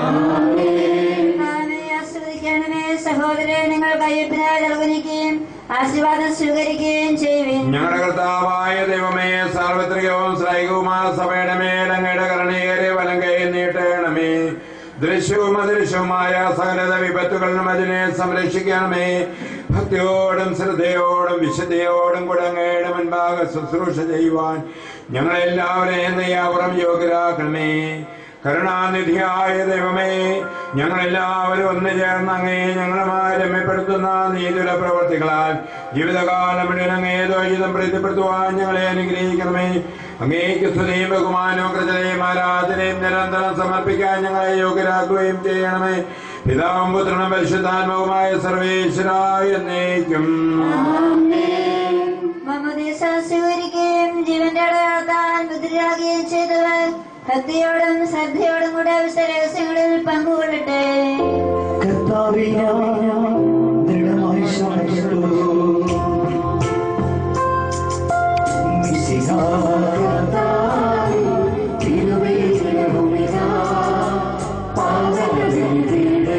കർത്താവേ, ആശീർവദിക്കണമേ സഹോദരെ നിങ്ങൾ കയ്യൊപ്പിനായി നൽകുകയും ആശീർവാദം സ്വീകരിക്കുകയും ചെയ്യുവിൻ ഞങ്ങളുടെ കർത്താവായ ദൈവമേ സാർവത്രികവും ശ്രൈകവുമായ സഭയുടെ മേൽ അങ്ങയുടെ കരുണയേറെ വലം കൈ നീട്ടണമേ ദൃശ്യവും അദൃശ്യവുമായ സകലത വിപത്തുകളിലും അതിനെ സംരക്ഷിക്കണമേ ഭക്തിയോടും ശ്രദ്ധയോടും വിശുദ്ധയോടും കൂടെ അങ്ങയുടെ മുൻപാകെ ശുശ്രൂഷ ചെയ്യുവാൻ ഞങ്ങളെല്ലാവരെയും നെയ്യാപുറം യോഗ്യരാക്കണമേ കരുണാനിധിയായ ദൈവമേ ഞങ്ങളെല്ലാവരും ഒന്നു ചേർന്ന് അങ്ങേ ഞങ്ങളുമായി രമ്യപ്പെടുത്തുന്ന നീതിയുടെ പ്രവർത്തികളാൽ ജീവിതകാലം മുഴുവൻ അങ്ങേ ദോഷിതം പ്രീതിപ്പെടുത്തുവാൻ ഞങ്ങളെ അനുഗ്രഹിക്കണമേ അങ്ങേക്ക് സ്തുതിയും ബഹുമാനവും കൃതയും ആരാധനയും നിരന്തരം സമർപ്പിക്കാൻ ഞങ്ങളെ യോഗ്യരാക്കുകയും ചെയ്യണമേ പിതാവും പുത്രനും പരിശുദ്ധാത്മകമായ സർവേശ്വരായ എന്നേക്കും മമ്മദീസ സ്വീകരിക്കുകയും ജീവന്റെ അടയാളത്താൽ മുദ്രയാകുകയും ചെയ്തവർ ഭക്തിയോടും ശ്രദ്ധയോടും കൂടെ വിശുദ്ധ രഹസ്യങ്ങളിൽ പങ്കുകൊള്ളട്ടെ കർത്താവേ, ഞാൻ ദൃഢമായി ശരണപ്പെട്ടു. മിശിഹാ കർത്താവേ, തിരുവേദിയിലുമിതാ, പാവനവിൻ വീടേ,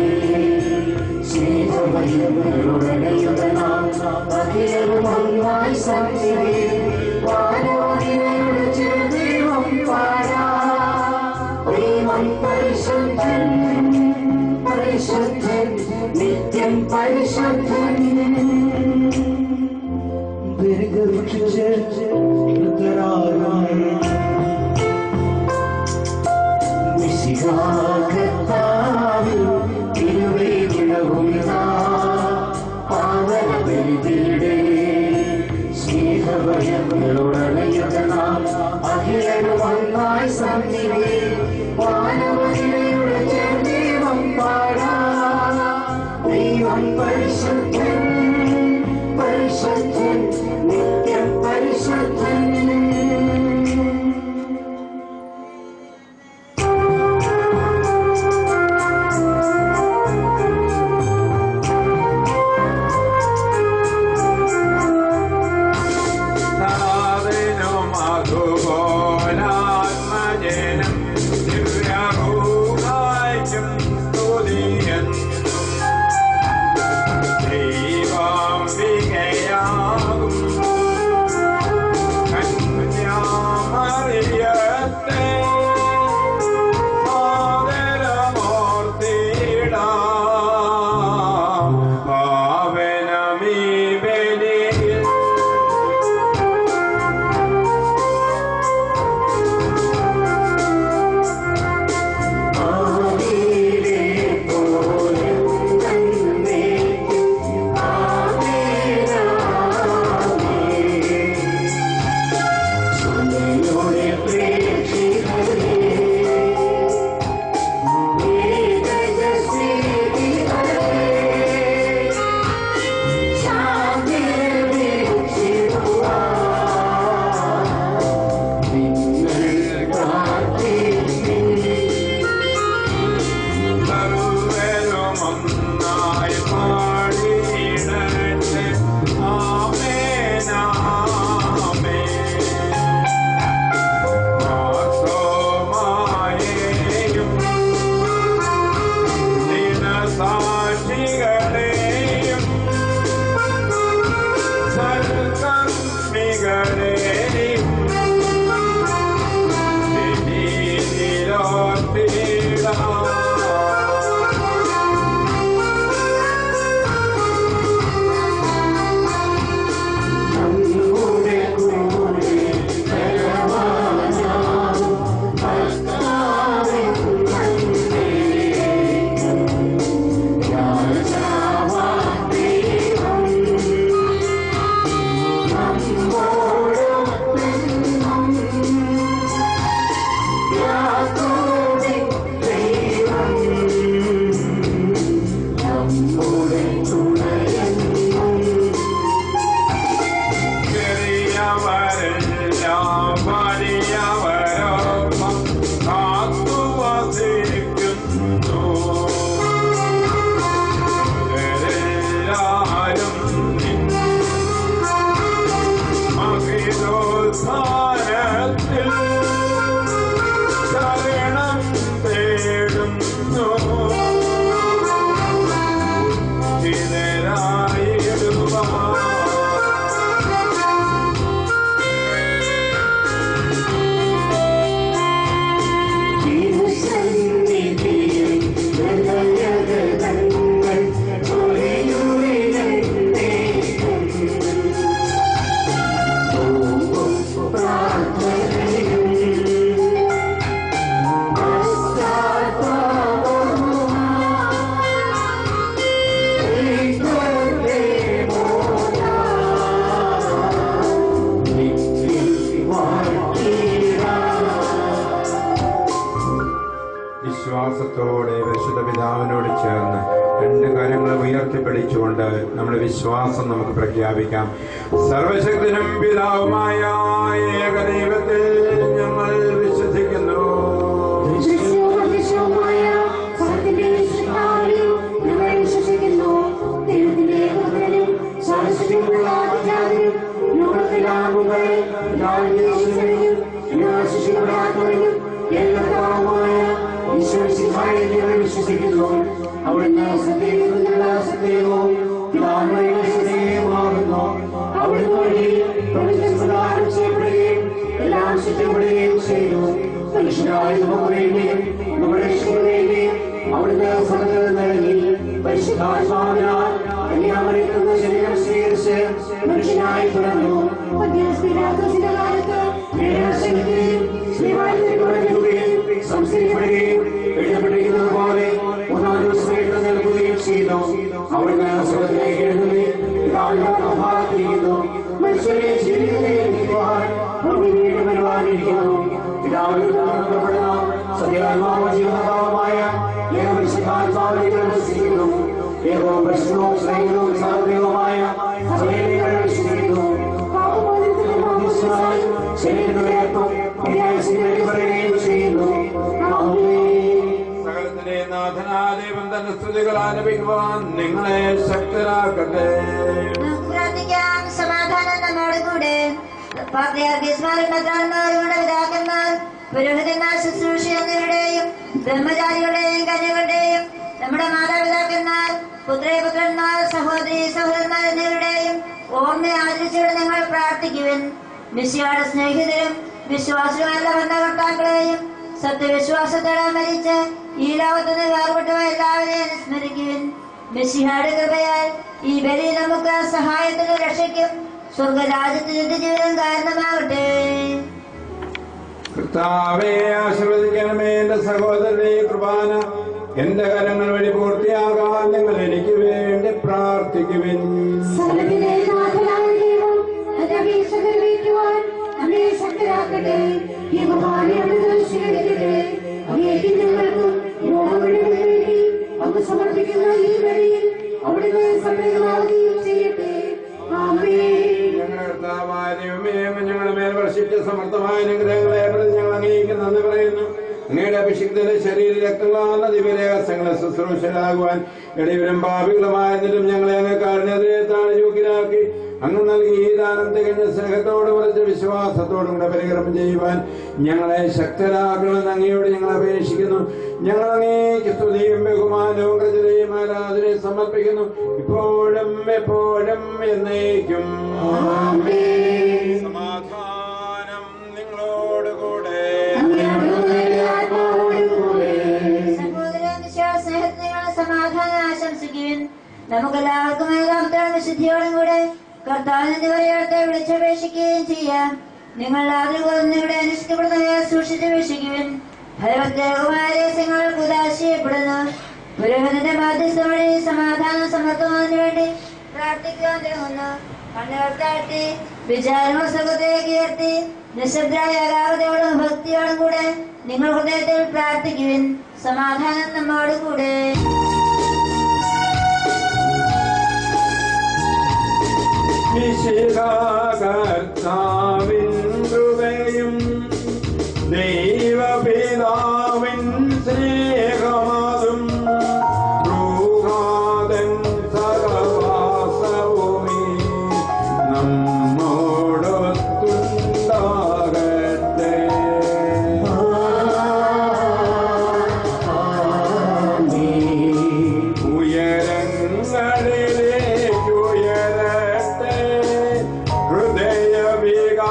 സ്നേഹമയങ്ങളുടനയുതനാം അഖിലവും ഒന്നായി സന്നിധി, വാനോടിയുടെ ചെറുദൈവം പാടാ ദൈവം പരിശുദ്ധൻ പരിശുദ്ധൻ നിത്യം പരിശുദ്ധൻ ദീർഘവൃക്ഷിച്ച് വൃദ്ധരാകാൻ മിശിഹാകർത്താവിൽ തിരുവേദിനവുമിതാ പാവന ബലിപീഠേ സ്നേഹഭയങ്ങളുടനയുതനാം അഖിലരും ഒന്നായി സന്നിധി വാനവഹിലയുടെ ദൈവം പാടാ ദൈവം പരിശുദ്ധൻ പരിശുദ്ധൻ നിത്യം പരിശുദ്ധൻ ും വിശ്വാസത്തോടെ പരിശുദ്ധ പിതാവിനോട് ചേർന്ന് രണ്ട് കാര്യങ്ങൾ ഉയർത്തിപ്പിടിച്ചുകൊണ്ട് നമ്മുടെ വിശ്വാസം നമുക്ക് പ്രഖ്യാപിക്കാം സർവശക്തനും പിതാവുമായ ഏകദൈവത്തിൽ ഞങ്ങൾ വിശ്വസിക്കുന്നു ദൃശ്യവും അദൃശ്യവുമായ സത്യത്തിന്റെ സൃഷ്ടാവിലും ഞങ്ങൾ വിശ്വസിക്കുന്നു. ദൈവത്തിന്റെ പുത്രനും സർവ്വശക്തിയുള്ള ആദിജാതനും ലോകത്തിലെല്ലാം മുമ്പേ പിതാവിന്റെ ശിശുവിനും എല്ലാ ശിശുക്കളാത്തവനും എല്ലാമായ ഈശ്വരസിഹായിൽ ഞങ്ങൾ വിശ്വസിക്കുന്നു അവിടുന്ന് സത്യത്തിൽ നിന്നുള്ള സത്യവും പിതാവിന്റെ സത്യവുമാകുന്നു അവിടുന്ന് വഴി പ്രപഞ്ചം പ്രദാനം ചെയ്യപ്പെടുകയും എല്ലാം സൃഷ്ടിക്കപ്പെടുകയും ചെയ്തു മനുഷ്യരായ നമുക്ക് വേണ്ടിയും നമ്മുടെ രക്ഷയ്ക്ക് വേണ്ടിയും അവിടുന്ന് സ്വർഗ്ഗത്തിൽ നിന്നിറങ്ങി പരിശുദ്ധാത്മാവിനാൽ കന്യാമറിയത്തുന്ന ശരീരം സ്വീകരിച്ച് മനുഷ്യനായി പിറന്നു മധ്യസ്ഥിരാത്മസിന്റെ കാലത്ത് നേരാശക്തിയും ശ്രീവായുകയും സംസ്കരിക്കപ്പെടുകയും എഴുതപ്പെട്ടിരിക്കുന്നത് പോലെ മൂന്നാം ദിവസം എഴുതി നൽകുകയും ചെയ്തു അവിടുന്ന് സ്വർഗ്ഗത്തിലേക്ക് എഴുന്നള്ളി പിതാവിന്റെ പ്രഭാതത്തിരിക്കുന്നു മനുഷ്യരെ ജീവിതത്തിലേക്ക് നീക്കുവാൻ ഭൂമി വീണ്ടും വരുവാനിരിക്കുന്നു പിതാവിൽ നിന്ന് പുറപ്പെടുന്ന സത്യാത്മാവ് ജീവനാഥമായ ഏകപരിശുദ്ധാത്മാവിനെ വിശ്വസിക്കുന്നു ഏകവും പരിശുദ്ധവും സ്നേഹവും സാർവത്രികവുമായ സഭയിലേക്ക് വിശ്വസിക്കുന്നു പാപമോചനത്തിനും ശരീരത്തിന്റെ ഉയർത്തും പറയുകയും ചെയ്യുന്നു ആമേൻ. സകലത്തിന്റെ നാഥനാദേവൻ തന്റെ സ്തുതികൾ ആലപിക്കുവാൻ നിങ്ങളെ ശക്തരാക്കട്ടെ നമുക്ക് പ്രാർത്ഥിക്കാം സമാധാനം നമ്മോട് കൂടെ പാത്രിയാർക്കീസ്മാരും മെത്രാന്മാരുടെ പിതാക്കന്മാർ പുരോഹിതന്മാർ ശുശ്രൂഷ എന്നിവരുടെയും ബ്രഹ്മചാരികളുടെയും കന്യകളുടെയും നമ്മുടെ മാതാപിതാക്കന്മാർ പുത്രപുത്രന്മാർ സഹോദരി സഹോദരന്മാർ എന്നിവരുടെയും ഓർമ്മ ആചരിച്ചുകൊണ്ട് നിങ്ങൾ പ്രാർത്ഥിക്കുവിൻ മിശിയുടെ സ്നേഹിതരും വിശ്വാസികളുമല്ല ഭരണകർത്താക്കളെയും സത്യവിശ്വാസത്തോടെ മരിച്ച് ഈ ലോകത്തുനിന്ന് വേർപെട്ടുപോയ എല്ലാവരെയും സ്മരിക്കുവിൻ മെസ്സിഹായുടെ കൃപയാൽ ഈ ബലി നമുക്ക് സഹായത്തിനും രക്ഷയ്ക്കും സ്വർഗരാജ്യത്തിന് നിത്യജീവനം കാരണമാകട്ടെ കർത്താവെ ആശീർവദിക്കണമേ എന്റെ സഹോദരനെ കുർബാന എന്റെ കരങ്ങൾ വഴി പൂർത്തിയാകാൻ നിങ്ങൾ എനിക്ക് വേണ്ടി പ്രാർത്ഥിക്കുവിൻ സകലത്തിലെ നാഥനായ ദൈവം തന്റെ അപേക്ഷ നിറവേറ്റുവാൻ നമ്മെ ശക്തരാക്കട്ടെ ഈ കുർബാന അവിടുന്ന് സ്വീകരിക്കട്ടെ അങ്ങേക്ക് ഞങ്ങൾക്കും രോഗങ്ങൾക്ക് വേണ്ടി അങ്ങ് സമർപ്പിക്കുന്ന ഈ വഴിയിൽ അവിടുന്ന് സംപ്രീതമാവുകയും ചെയ്യട്ടെ ആമേൻ ഞങ്ങളുടെ കർത്താവായ ദൈവമേ ഞങ്ങളുടെ മേൽ വർഷിച്ച സമർത്ഥമായ അനുഗ്രഹങ്ങളെ പ്രതി ഞങ്ങൾ അങ്ങേക്ക് നന്ദി പറയുന്നു അങ്ങയുടെ അഭിഷിക്തന്റെ ശരീര രക്തങ്ങളാകുന്ന ദിവ്യരഹസ്യങ്ങളെ ശുശ്രൂഷരാകുവാൻ ഇടയിലും പാപികളുമായിരുന്നിട്ടും ഞങ്ങളെ അങ്ങ് കാരണത്തിലെ താഴ്ചൂക്കിലാക്കി അങ്ങ് നൽകി ഈ ദാനം തികഞ്ഞ സ്നേഹത്തോട് കുറച്ച് വിശ്വാസത്തോടും കൂടെ പരിക്രമം ചെയ്യുവാൻ ഞങ്ങളെ ശക്തരാക്കണമെന്ന് അങ്ങയോട് ഞങ്ങൾ അപേക്ഷിക്കുന്നു ഞങ്ങൾ അങ്ങേക്ക് സ്തുതിയും ബഹുമാനവും കൃതയും ആരാധനയും സമർപ്പിക്കുന്നു ഇപ്പോഴും എപ്പോഴും എന്നേക്കും സമാധാനം നിങ്ങളോടുകൂടെ അങ്ങയുടെ ആത്മാവോടും കൂടെ സഹോദര വിശ്വാസ സ്നേഹത്തിനുള്ള സമാധാനം ആശംസിക്കുവിൻ നമുക്കെല്ലാവർക്കും ഏകാന്തരം വിശുദ്ധിയോടും കൂടെ കർത്താവിന്റെ വരെയോടത്തെ വിളിച്ചപേക്ഷിക്കുകയും ചെയ്യാം നിങ്ങൾ ആദ്യം നിങ്ങളുടെ അനുഷ്ഠിക്കപ്പെടുന്നവയെ സൂക്ഷിച്ചപേക്ഷിക്കുവിൻ ഫലപ്രത്യേകമായ രഹസ്യങ്ങൾ ഉദാശയപ്പെടുന്നു പുരോഹിതന്റെ മാധ്യസ്ഥ വഴി സമാധാനം സമർത്ഥമാകുന്നതിന് വേണ്ടി പ്രാർത്ഥിക്കുവാൻ തുടങ്ങുന്നു കണ്ണുകൾ താഴ്ത്തി വിചാരങ്ങൾ സുഖത്തേക്ക് ഉയർത്തി നിശബ്ദരായ ഏകാഗ്രതയോടും ഭക്തിയോടും കൂടെ നിങ്ങൾ ഹൃദയത്തിൽ പ്രാർത്ഥിക്കുവിൻ സമാധാനം നമ്മോട് കൂടെ കർത്താവിൻ കൃപയും ദൈവപിതാവിൻ സ്നേഹമാതും റൂഹാദൻ സഹവാസവുമേ നമ്മോടൊത്തുണ്ടാകട്ടെ ഉയരങ്ങളിലേക്ക് ഉയരട്ടെ ഹൃദയ വികാര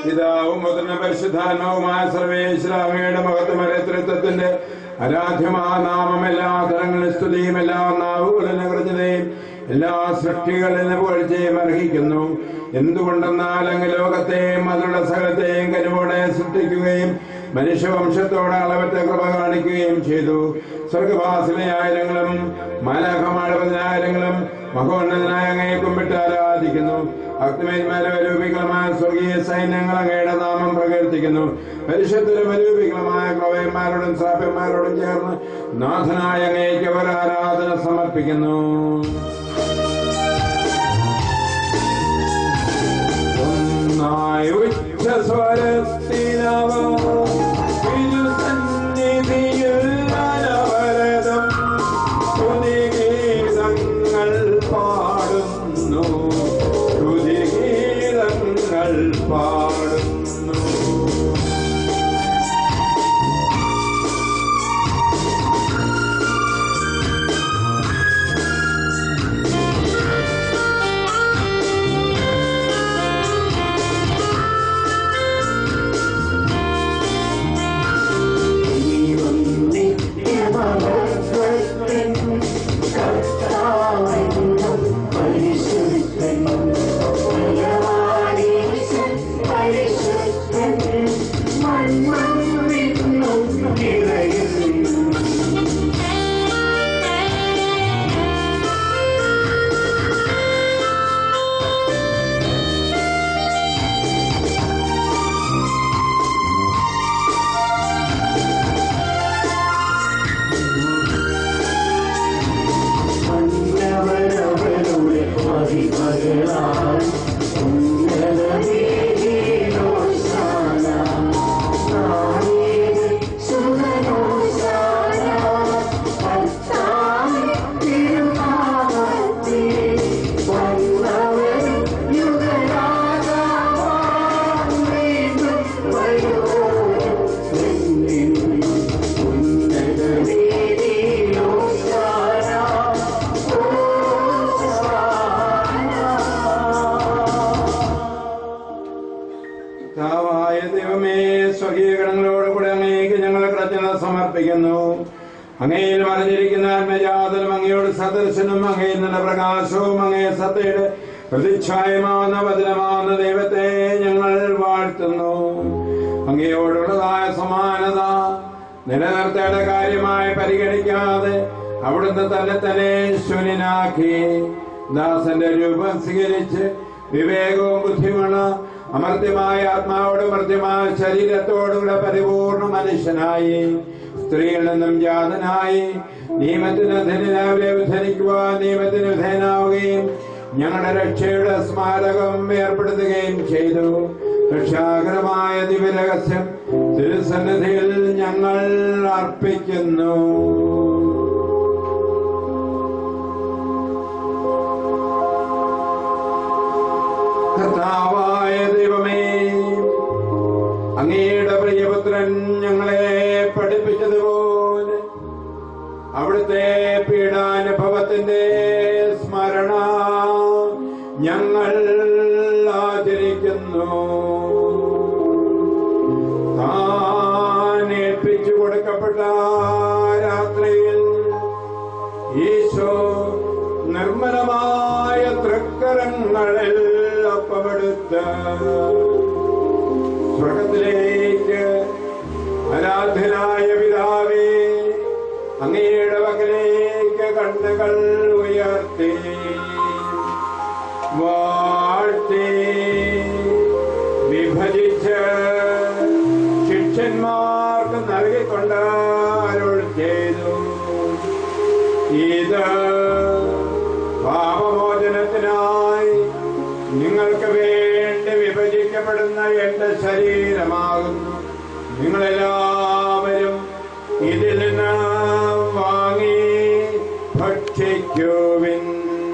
പിതാവും മുതിർന്ന പരിശുദ്ധാത്മാവുമായ സർവേശ്വരാമയുടെ മഹത്വമരത്വത്തിന്റെ ആരാധ്യമാ നാമം എല്ലാ തലങ്ങളിൽ സ്തുതിയും എല്ലാ നാവുകളിൽ നിറഞ്ഞതയും എല്ലാ സൃഷ്ടികളിലും പുകഴ്ചയും അർഹിക്കുന്നു എന്തുകൊണ്ടെന്നാൽ അങ്ങ് ലോകത്തെയും അതിലുള്ള സകലത്തെയും കരുവോടെ സൃഷ്ടിക്കുകയും മനുഷ്യവംശത്തോടെ അളവറ്റ കൃപ കാണിക്കുകയും ചെയ്തു സ്വർഗവാസിലെ ആയിരങ്ങളും മാലാഖമാഴ പതിനായിരങ്ങളും മഹോന്നതനായ അങ്ങയെ കുമ്പിട്ട് ആരാധിക്കുന്നു അഗ്നിമേന്മാരെ രൂപികളുമായ സ്വർഗീയ സൈന്യങ്ങൾ അങ്ങയുടെ നാമം പ്രകീർത്തിക്കുന്നു പരിശുദ്ധരും രൂപികളുമായ ക്രവയന്മാരോടും ശ്രാപ്യന്മാരോടും ചേർന്ന് നാഥനായ അങ്ങേക്ക് അവർ ആരാധന സമർപ്പിക്കുന്നു ഒന്നായി ഉച്ചസ്വരത്തിനവ തിരുസന്നിധിയിൽ അനവരതം സ്തുതിഗീതങ്ങൾ പാടുന്നു സ്തുതിഗീതങ്ങൾ പാടുന്നു ദൈവം നിത്യമഹത്വത്തിൻ കർത്താവെന്നും പരിശുദ്ധൻ ബലവാനീശൻ പരിശുദ്ധൻ മണ്ണും വിണ്ണും നിറയുന്നു മന്നവരവരുടെ മഹിമകളാൽ ഉന്നതവേദിയിലോശാന. നാമേത് സുഖനോശാന. കർത്താവിൻ തിരുനാമത്തിൽ വന്നവരും യുഗരാജാവാം വീണ്ടും വരുവോരും എന്നെന്നും ഉന്നതവേദിയിലോശാന. കർത്താവായ ദൈവമേ സ്വകീയ ഗണങ്ങളോട് കൂടെ അങ്ങേക്ക് ഞങ്ങൾ കൃതജ്ഞത സമർപ്പിക്കുന്നു അങ്ങയിൽ മറിഞ്ഞിരിക്കുന്ന ആത്മജാതനും അങ്ങയോട് സദർശനും അങ്ങയിൽ നിന്ന പ്രകാശവും അങ്ങേ സത്തയുടെ പ്രതിച്ഛായമാവുന്ന വചനമാവുന്ന ദൈവത്തെ ഞങ്ങൾ വാഴ്ത്തുന്നു അങ്ങയോടുള്ളതായ സമാനത നിലനിർത്തേണ്ട കാര്യമായി പരിഗണിക്കാതെ അവിടുന്ന് തന്നെ തന്നെ ശൂന്യനാക്കി ദാസന്റെ രൂപം സ്വീകരിച്ച് വിവേകവും ബുദ്ധിമുള്ള അമർത്യമായ ആത്മാവോട് മർത്യമായ ശരീരത്തോടുകൂടെ പരിപൂർണ മനുഷ്യനായി സ്ത്രീയിൽ നിന്നും ജാതനായി നിയമത്തിന് അധീനരാവിലെ ഉദ്ധരിക്കുവാൻ നിയമത്തിന് വിധേയനാവുകയും ഞങ്ങളുടെ രക്ഷയുടെ സ്മാരകം ഏർപ്പെടുത്തുകയും ചെയ്തു രക്ഷാകരമായ ദിവരഹസ്യം തിരുസന്നിധിയിൽ ഞങ്ങൾ അർപ്പിക്കുന്നു കർത്താവായ ദൈവമേ അങ്ങയുടെ പ്രിയപുത്രൻ ഞങ്ങളെ പഠിപ്പിച്ചതുപോലെ അവിടുത്തെ പീഡാനുഭവത്തിന്റെ സ്മരണ ഞങ്ങൾ ആചരിക്കുന്നു താൻ ഏൽപ്പിച്ചു കൊടുക്കപ്പെട്ട രാത്രിയിൽ ഈശോ നിർമ്മലമായ തൃക്കരങ്ങളിൽ ഒപ്പമെടുത്ത് സ്വർഗത്തിലേക്ക് ആരാധ്യനായ പിതാവേ അങ്ങയുടെ പക്കലേക്ക് കണ്ണുകൾ ഉയർത്തി വാഴ്ത്തി വിഭജിച്ച് ശിഷ്യന്മാർക്ക് നൽകിക്കൊണ്ട് അരുൾ ചെയ്തു ഇത് പാപമോചനത്തിനായി നിങ്ങൾക്ക് വേണ്ടി വിഭജിക്കപ്പെടുന്ന എന്റെ ശരീരമാകുന്നു നിങ്ങളെല്ലാവരും ഇതിൽ നിന്ന് വാങ്ങി ഭക്ഷിക്കുവിൻ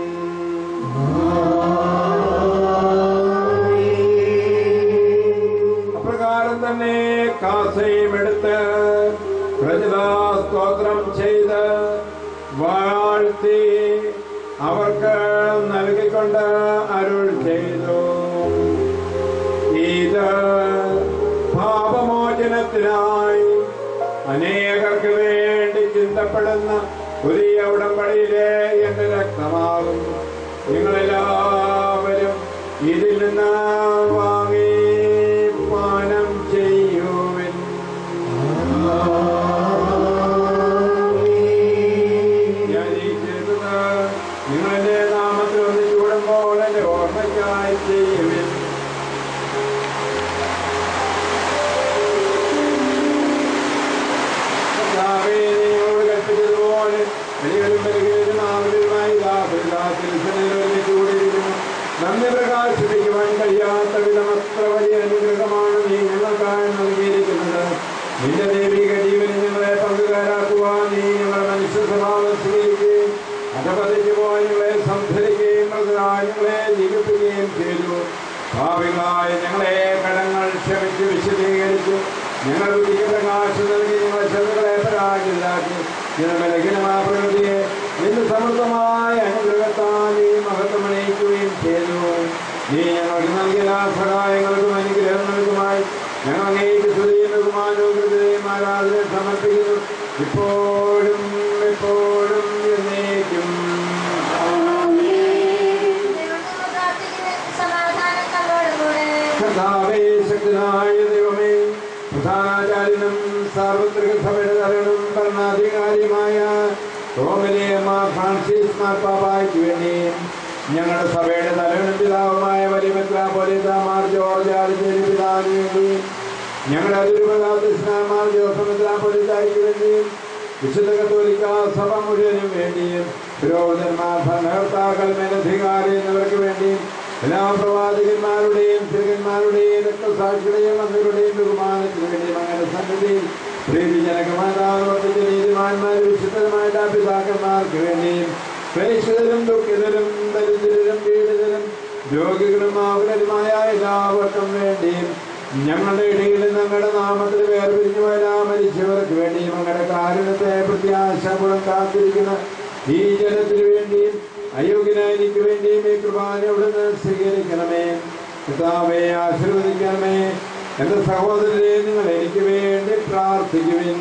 അപ്രകാരം തന്നെ കാസയും എടുത്ത് പ്രജതാസ്തോത്രം ചെയ്ത് വാഴ്ത്തി അവർക്ക് നൽകിക്കൊണ്ട് അരുൾ ചെയ്തു ഇത് മോചനത്തിനായി അനേകർക്ക് വേണ്ടി ചിന്തപ്പെടുന്ന പുതിയ ഉടമ്പടിയിലെ എന്റെ രക്തമാകും നിങ്ങളെല്ലാവരും ഇതിൽ നിന്ന് വാങ്ങി പാനം ചെയ്യുവിൻ ഞാൻ ഈ ചെയ്യുന്നത് നിങ്ങളെന്റെ നാമത്തിൽ ഒന്നിച്ചു കൂടുമ്പോൾ എന്റെ ഓർമ്മയ്ക്കായി ചെയ്യുവിൻ കർത്താവേ, നീ ഞങ്ങളോട് കൽപ്പിച്ചതുപോലെ ബലികളും ബലികളും ആവലുമായി ദാസരില്ലാത്തിൽ ഒരുമിച്ച് കൂടിയിരിക്കുന്നു നമ്മെ പ്രകാശിപ്പിക്കുവാൻ കഴിയാത്ത വിധം അത്ര വലിയ അനുഗ്രഹമാണ് നീ ഞങ്ങൾക്കായി നൽകിയിരിക്കുന്നത് നിന്റെ ദൈവിക ജീവന് ഞങ്ങളെ പങ്കുകാരാക്കുവാൻ നീ ഞങ്ങളുടെ മനുഷ്യ സ്വഭാവം സ്വീകരിക്കുകയും അധപതിച്ചു പോയി ഞങ്ങളെ സംഭരിക്കുകയും മൃതരായി ഞങ്ങളെ ജീവിപ്പിക്കുകയും ചെയ്തു ഭാവികളായ ഞങ്ങളെ കടങ്ങൾ ക്ഷമിച്ച് വിശദീകരിച്ചു ഞങ്ങൾ ബുദ്ധിക്ക് പ്രകാശം നൽകി ഞങ്ങളെ ശത്രുക്കളെ പരാജിതരാക്കി ഞങ്ങളുടെ ലഘനമായ പ്രകൃതിയെ നിന്റെ സമൃദ്ധമായ അനുഗ്രഹത്താൽ നീ മഹത്വമണിയിക്കുകയും ചെയ്തു നീ ഞങ്ങൾക്ക് നൽകിയ എല്ലാ സഹായങ്ങൾക്കും അനുഗ്രഹങ്ങൾക്കുമായി ഞങ്ങൾ അങ്ങേക്ക് സ്തുതിയും ബഹുമാനവും കൃതയും ആരാധന സമർപ്പിക്കുന്നു ഇപ്പോഴും എപ്പോഴും എന്നേക്കും സമാധാനം നമ്മളോടുകൂടെ കർത്താവേ ശക്തനായ ദൈവമേ പ്രധാനാചാര്യനും സാർവത്രിക സഭയുടെ തലവനും ഭരണാധികാരിയുമായ റോമിലെ മാർ ഫ്രാൻസിസ് മാർപ്പാപ്പായ്ക്ക് വേണ്ടി ഞങ്ങളുടെ സഭയുടെ തലവനും പിതാവുമായ വലിയ മെത്രാപോലിത്തമാർ ജോർജ് ആദിത്യ പിതാവിന് വേണ്ടി ഞങ്ങളുടെ അതിരുപതാധ്യക്ഷന്മാർ ജോസഫ് മെത്രാപോലിത്തായ്ക്ക് വേണ്ടിയും വിശുദ്ധ കത്തോലിക്ക സഭ മുഴുവനും വേണ്ടിയും പുരോഹിതന്മാർ ഭരണകർത്താക്കൾ മേലധികാരി എന്നിവർക്ക് വേണ്ടിയും എല്ലാ പ്രവാചകന്മാരുടെയും തിരുകന്മാരുടെയും രക്തസാക്ഷിയുടെയും വന്നവരുടെയും ബഹുമാനത്തിന് വേണ്ടിയും അങ്ങനെ സന്നിധിയിൽ പ്രീതിജനകമാതാവർത്തിച്ച നീതിമാന്മാർ വിശുദ്ധമായ പിതാക്കന്മാർക്ക് വേണ്ടിയും പ്രേക്ഷിതരും ദുഃഖിതരും ദരിദ്രരും പീഡിതരും രോഗികളും ആകുലരുമായ എല്ലാവർക്കും വേണ്ടിയും ഞങ്ങളുടെ ഇടയിൽ ഞങ്ങളുടെ നാമത്തിൽ വേർപിരിഞ്ഞു വരാൻ മരിച്ചവർക്ക് വേണ്ടിയും ഞങ്ങളുടെ കാരുണ്യത്തെ പ്രത്യാശപൂർവ്വം കാത്തിരിക്കുന്ന ഈ ജനത്തിന് വേണ്ടിയും അയോഗ്യനായ എനിക്ക് വേണ്ടിയും ഈ കൃപാന ഇവിടുന്ന് സ്വീകരിക്കണമേ പിതാവെ ആശീർവദിക്കണമേ എന്റെ സഹോദരരെ നിങ്ങൾ എനിക്ക് വേണ്ടി പ്രാർത്ഥിക്കുവിൻ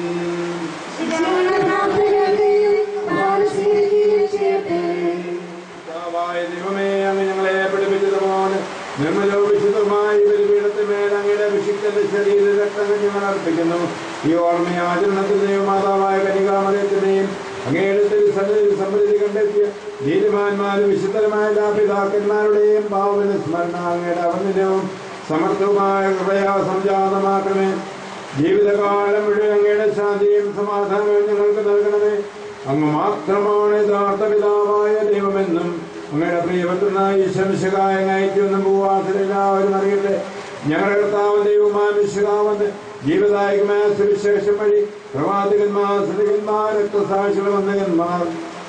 പിതാവായ ദൈവമേ അങ്ങ് ഞങ്ങളെ പഠിപ്പിച്ചതുപോലെ നിർമ്മലവും വിശുദ്ധവുമായി ബലിപീഠത്തിന്മേൽ അങ്ങയുടെ അഭിഷിക്തന്റെ ശരീര രക്തങ്ങൾ ഞങ്ങൾ അർപ്പിക്കുന്നു ഈ ഓർമ്മ ആചരണത്തിൽ ദൈവമാതാവായ കനികാമലയത്തിനെയും അങ്ങയുടെ തിരുസന്നിധി സമൃദ്ധി കണ്ടെത്തിയ നീതിമാന്മാരും വിശുദ്ധരമായ എല്ലാ പിതാക്കന്മാരുടെയും ഭാവന സ്മരണ അങ്ങയുടെ അവനിലവും സമർത്ഥവുമായ കൃപയാ സംജാതമാക്കണമേ ജീവിതകാലം മുഴുവൻ അങ്ങയുടെ ശാന്തിയും സമാധാനവും ഞങ്ങൾക്ക് നൽകണമേ അങ്ങ് മാത്രമാണ് യഥാർത്ഥ പിതാവായ ദൈവമെന്നും അങ്ങയുടെ പ്രിയപുത്രനായ ശംശകായ നയിക്കുമെന്നും ഭൂവാസിലെല്ലാവരും അറിയട്ടെ ഞങ്ങളുടെ കർത്താവ് ദൈവമായ വിശുകാവന്ന് ജീവദായകമായ സുവിശേഷം വഴി പ്രവാചകന്മാർ സ്ത്രീകന്മാർ രക്തസാക്ഷികൾ വന്ദകന്മാർ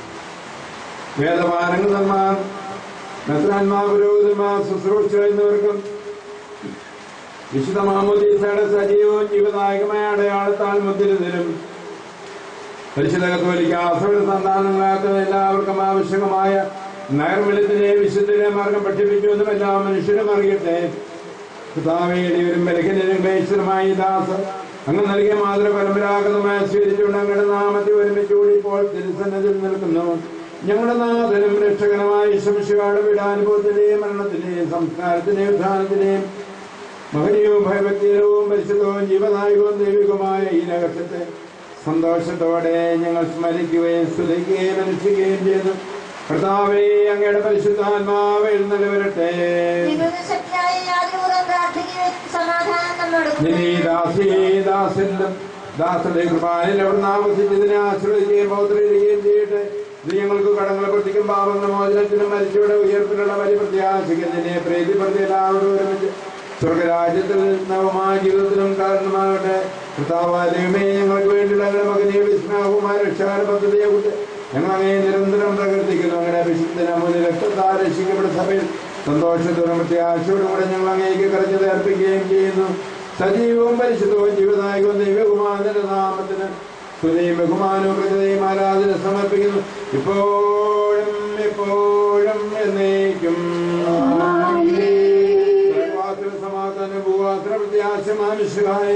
വേദപാരംഗന്മാർ മെത്രാന്മാർ പുരോഹിതന്മാർ ശുശ്രൂഷ എന്നിവർക്കും വിശുദ്ധ മാമോദീസയുടെ സജീവവും ജീവദായകമായ അടയാളത്താൽ മുദ്രിതരും പരിശുദ്ധ കത്തോലിക്ക ആശ്രമ സന്താനങ്ങളാക്കുന്ന എല്ലാവർക്കും ആവശ്യകമായ നൈർമല്യത്തിനെ വിശുദ്ധിനെ മാർഗം പഠിപ്പിക്കുമെന്നും എല്ലാ മനുഷ്യരും അറിയട്ടെ പിതാവേടിയവരും ബലഹീനരും ക്ലേശരുമായി ദാസ അങ്ങ് നൽകിയ മാതൃ പരമ്പരാഗതമായി സ്വീകരിച്ചുകൊണ്ട് അങ്ങയുടെ നാമത്തിൽ ഒരുമിച്ച് കൂടി ഇപ്പോൾ തിരുസന്നതിൽ നിൽക്കുന്നു ഞങ്ങളുടെ നാഥനും രക്ഷകനുമായ ശംശികാട് പീഡാനുഭവത്തിന്റെയും മരണത്തിന്റെയും സംസ്കാരത്തിന്റെയും ഉത്ഥാനത്തിന്റെയും മഹനീയവും ഭയഭക്തിയവും പരിശുദ്ധവും ജീവനായകവും ദൈവികവുമായ ഈ രഹസ്യത്തെ സന്തോഷത്തോടെ ഞങ്ങൾ സ്മരിക്കുകയും സ്തുതിക്കുകയും അനുഷ്ഠിക്കുകയും ചെയ്യുന്നു കർത്താവേ അങ്ങയുടെ പരിശുദ്ധാത്മാവ് എഴുന്നള്ളവരട്ടെ ശക്തിയായ യാതൊരു പ്രാർത്ഥിക്കുകയും സമാധാനം നമ്മളോട് നിന്നെ ഈ ദാസി ദാസനിലും ദാസന്റെ കൃപാനിൽ അവിടെ ആവശ്യിച്ചതിനെ ആശ്രയിക്കുകയും പൗത്രിക്കുകയും ചെയ്യട്ടെ ഇത് ഞങ്ങൾക്ക് കടങ്ങൾ പ്രവർത്തിക്കും പാപങ്ങൾ മോചനത്തിനും മരിച്ചവിടെ ഉയർപ്പിലുള്ള വലിയ പ്രത്യാശിക്കുന്നതിനെ പ്രീതിപ്പെടുത്തി എല്ലാവരോടും ഒരുമിച്ച് സ്വർഗരാജ്യത്തിൽ നവമായ ജീവിതത്തിനും കാരണമാകട്ടെ കർത്താവാലയമേ ഞങ്ങൾക്ക് വേണ്ടിയുള്ള ഞങ്ങളുടെ മകനെ വിസ്മയവുമായ രക്ഷാകര പദ്ധതിയെ കുറിച്ച് ഞങ്ങൾ അങ്ങനെ നിരന്തരം പ്രകീർത്തിക്കുന്നു അങ്ങനെ വിശുദ്ധന മുന്നിൽ രക്തത്താൽ രക്ഷിക്കപ്പെട്ട സഭയിൽ സന്തോഷത്തോടും പ്രത്യാശയോടും കൂടെ ഞങ്ങൾ അങ്ങേക്ക് കരഞ്ഞത് അർപ്പിക്കുകയും ചെയ്യുന്നു സജീവവും പരിശുദ്ധവും ജീവനായകവും ദൈവകുമാരന്റെ നാമത്തിന് സ്തുതിയും ബഹുമാനവും കൃതയും ആരാധന സമർപ്പിക്കുന്നു ഇപ്പോഴും എപ്പോഴും എന്നേക്കും സർവ്വാസുര സമാധാന ഭൂവാസുര പ്രത്യാശ മാനുഷികായ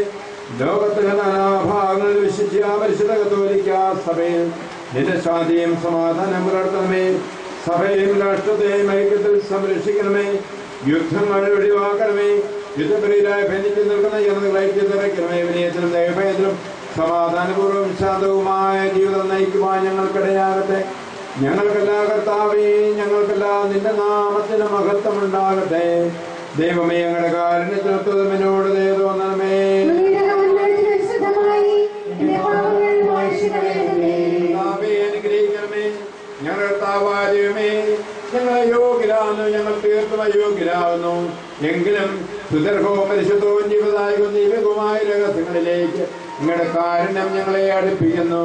ലോകത്തിലെ നാനാഭാഗങ്ങളിൽ വിശിഷ്യ പരിശുദ്ധ കത്തോലിക്ക സഭയിൽ നിന്റെ ശാന്തിയും സമാധാനം പുലർത്തണമേ സഭയെയും രാഷ്ട്രത്തെയും ഐക്യത്തിൽ സംരക്ഷിക്കണമേ യുദ്ധങ്ങൾ ഒഴിവാക്കണമേ യുദ്ധപ്രിയരായ ഭിന്നിച്ച് നിൽക്കുന്ന ജനതകളെ ഐക്യത്തിറക്കണമേ വിനയത്തിലും ദൈവഭയത്തിലും സമാധാനപൂർവ്വം ശാന്തവുമായ ജീവിതം നയിക്കുവാൻ ഞങ്ങൾക്കിടയാകട്ടെ ഞങ്ങൾക്കെല്ലാ കർത്താവേ ഞങ്ങൾക്കെല്ലാ നിന്റെ നാമത്തിന് മഹത്വം ഉണ്ടാകട്ടെ ദൈവമേ ഞങ്ങളുടെ കാരുണ്യത്തിനൊത്തതിനോട് ദയ തോന്നണമേ കർത്താവേ, അനുഗ്രഹിക്കണമേ ഞങ്ങളുടെ കർത്താവായ ദൈവമേ ഞങ്ങൾ അയോഗ്യരാകുന്നു ഞങ്ങൾ തീർത്തും അയോഗ്യരാകുന്നു എങ്കിലും സുദർഭവും പരിശുദ്ധവും ജീവദായകവും ദൈവികവുമായ രഹസ്യങ്ങളിലേക്ക് നിങ്ങളുടെ കാരുണ്യം ഞങ്ങളെ അടുപ്പിക്കുന്നു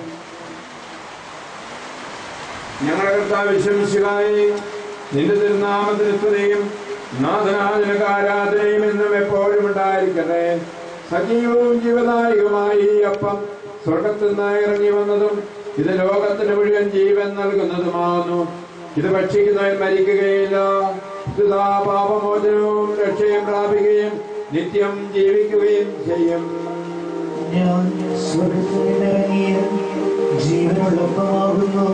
ഞങ്ങളുടെ കർത്താവ് വിശ്വസിക്കായി നിന്റെ തിരുനാമത്തിന് സ്തുതിയും നാഥനാഥനക്ക് ആരാധനയും എന്നും എപ്പോഴും ഉണ്ടായിരിക്കട്ടെ സജീവവും ജീവദായകമായി ഈ അപ്പം സ്വർഗത്തിൽ നിന്ന് ഇറങ്ങി വന്നതും ഇത് ലോകത്തിന് മുഴുവൻ ജീവൻ നൽകുന്നതുമാകുന്നു ഇത് ഭക്ഷിക്കുന്നവൻ മരിക്കുകയില്ല സുതാ പാപമോചനവും രക്ഷയും പ്രാപിക്കുകയും നിത്യം ജീവിക്കുകയും ചെയ്യും ഞാൻ സ്വർഗത്തിൽ നിന്നിറങ്ങിയ ജീവനുള്ളപ്പമാകുന്നു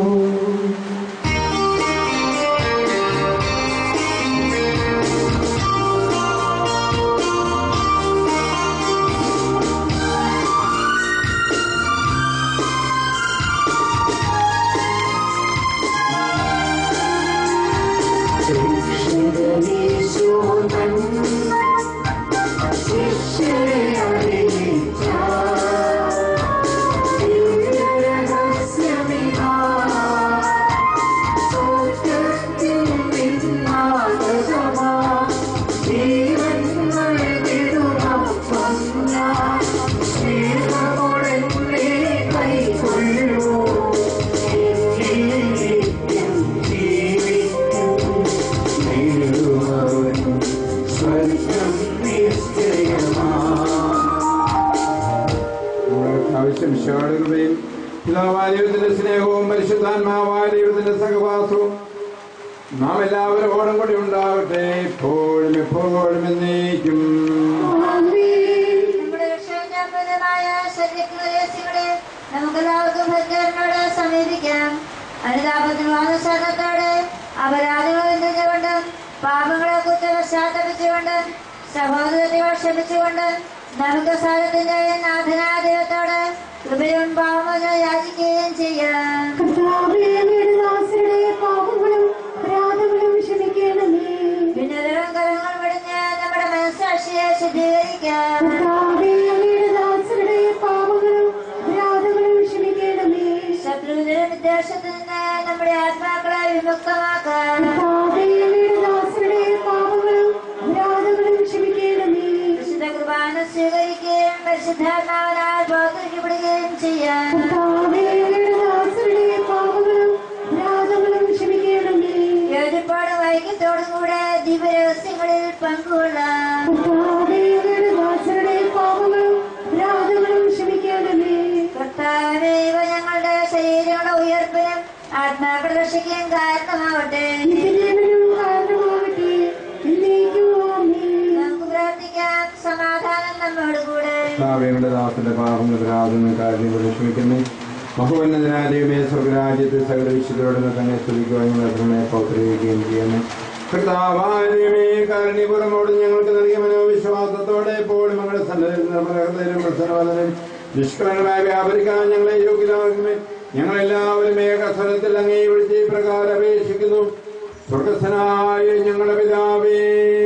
സ്വർഗം നിശ്ചയമാ ആവശ്യം വിശാടുകയും പിതാവായ ദൈവത്തിന്റെ സ്നേഹവും പരിശുദ്ധാത്മാവായ ദൈവത്തിന്റെ സഹവാസവും നാം എല്ലാവരോടും കൂടി ഉണ്ടാകട്ടെ എപ്പോഴും എപ്പോഴും എന്നേക്കും നമ്മുടെ രക്ഷാപരമായ ശരീരങ്ങളെ നമുക്കെല്ലാവർക്കും ഭക്തരനോട് സമീപിക്കാം അനുതാപത്തിന് വാദസാധത്തോടെ അപരാധങ്ങൾ എന്തുകൊണ്ട് പാപങ്ങളെ കുറിച്ച് പശ്ചാത്തപിച്ചുകൊണ്ട് സഹോദരത്തെ ക്ഷമിച്ചുകൊണ്ട് നമുക്ക് സാധത്തിന്റെ നാഥനായ ദൈവത്തോട് കൃപയും പാവമോ യാചിക്കുകയും ചെയ്യാം ഭിന്നതരം കരങ്ങൾ വിടിഞ്ഞ് നമ്മുടെ മനസ്സാക്ഷിയെ ശുദ്ധീകരിക്കാം ശത്രുവിന്റെ വിദ്വേഷത്തിൽ നിന്ന് നമ്മുടെ ആത്മാക്കളെ വിമുക്തമാക്കാം വിശുദ്ധ കുർബാന സ്വീകരിക്കുകയും പരിശുദ്ധാത്മാവിനാൽ ബോധിക്കപ്പെടുകയും ചെയ്യാം യോജിപ്പോടും ഐക്യത്തോടും കൂടെ ദിവ്യരഹസ്യങ്ങളിൽ പങ്കുകൊള്ളാം കർത്താവേ ഇവ ഞങ്ങളുടെ ശരീരങ്ങളുടെ ഉയർപ്പിനും ആത്മാക്കളുടെ രക്ഷയ്ക്കും കാരണമാവട്ടെ നമുക്ക് പ്രാർത്ഥിക്കാം സമാധാനം നമ്മോട് കൂടെ കർത്താവയുടെ ദാസന്റെ പാപങ്ങൾ പ്രാർത്ഥന കാര്യങ്ങൾ ക്ഷമിക്കുന്നു മഹോന്നതനായ ദൈവമേ സ്വർഗരാജ്യത്തെ സകല വിശുദ്ധരോട് തന്നെ സ്തുതിക്കുകയും ഞങ്ങളെ പൗത്രീകരിക്കുകയും ചെയ്യുന്നു കർത്താവായമേ കാരുണ്യപുറമോട് ഞങ്ങൾക്ക് നൽകിയ മനോവിശ്വാസത്തോടെ എപ്പോഴും ഞങ്ങളുടെ സന്നദ്ധ നമ്മുടെ ഹൃദയം പ്രസന്നവദനം നിഷ്കളങ്കമായ വ്യാപരിക്കാൻ ഞങ്ങളെ യോഗ്യരാകുമേ ഞങ്ങളെല്ലാവരും ഏകസ്വരത്തിൽ അങ്ങേ വിളിച്ച് ഈ പ്രകാരം അപേക്ഷിക്കുന്നു സ്വർഗസ്വനായ ഞങ്ങളുടെ പിതാവേ